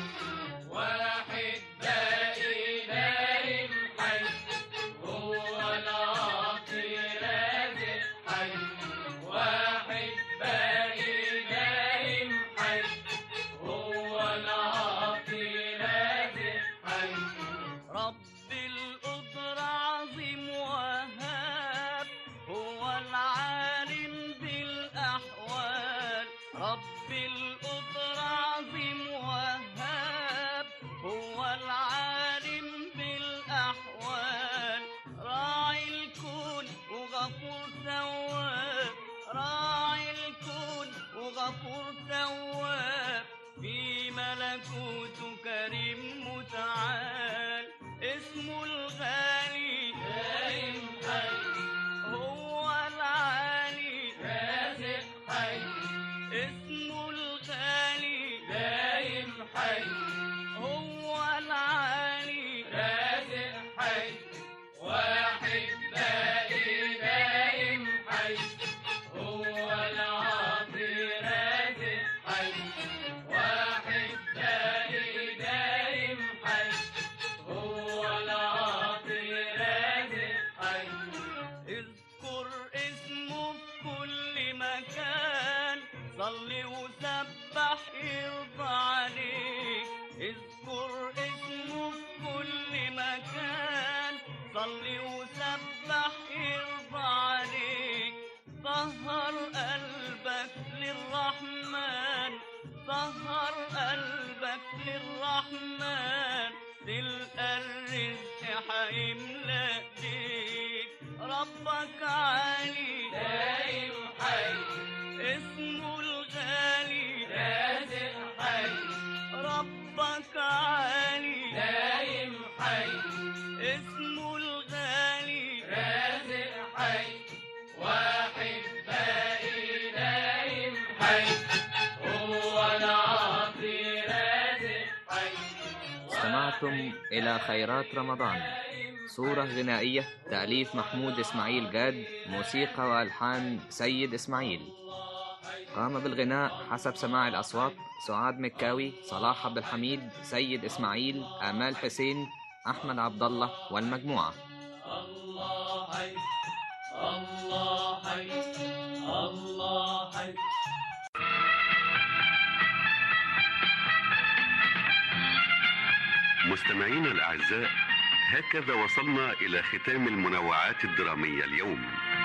واحد باقي دايم حي هو العاطي رازق حي واحد باقي دايم حي هو العاطي رازق حي رب القدرة عظيم وهاب هو العالم بالأحوال رب القدرة عظيم وهاب هو العالم بالأحوال راعي الكون وغفور تواب راعي الكون وغفور تواب في ملكوته كريم متعال اسمه الغالي دايم حي هو العالي رازق حي اسمه الغالي دايم حي هو العالي رازق حي واحد باقي دايم حي هو العاطي رازق حي واحد باقي دايم حي هو العاطي رازق حي اذكر اسمه في كل مكان صلي وسبح يرضى عليك اذكر اسمه في كل مكان صلي وسبح يرضى عليك طهر قلبك للرحمن طهر قلبك للرحمن تلقى الرزق حيملى ايديك ربك عالي دايم حي اسمه الغالي رازق حي ربك عالي دايم حي اسمه الغالي رازق حي واحد باقي دايم حي هو العاطي رازق حي استمعتم إلى خيرات رمضان صورة غنائية تأليف محمود إسماعيل جاد موسيقى وألحان سيد إسماعيل قام بالغناء حسب سماع الأصوات سعاد مكاوي صلاح عبد الحميد سيد إسماعيل آمال حسين أحمد عبد الله والمجموعة الله حي الله حي الله حي مستمعينا الأعزاء هكذا وصلنا إلى ختام المنوعات الدرامية اليوم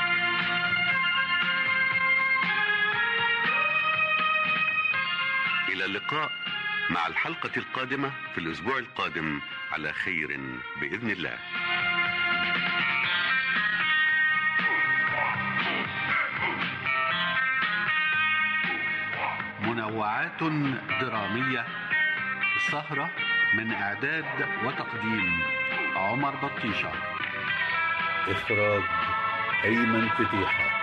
إلى اللقاء مع الحلقة القادمة في الأسبوع القادم على خير بإذن الله منوعات درامية السهرة من إعداد وتقديم عمر بطيشة إخراج أيمن فتيحة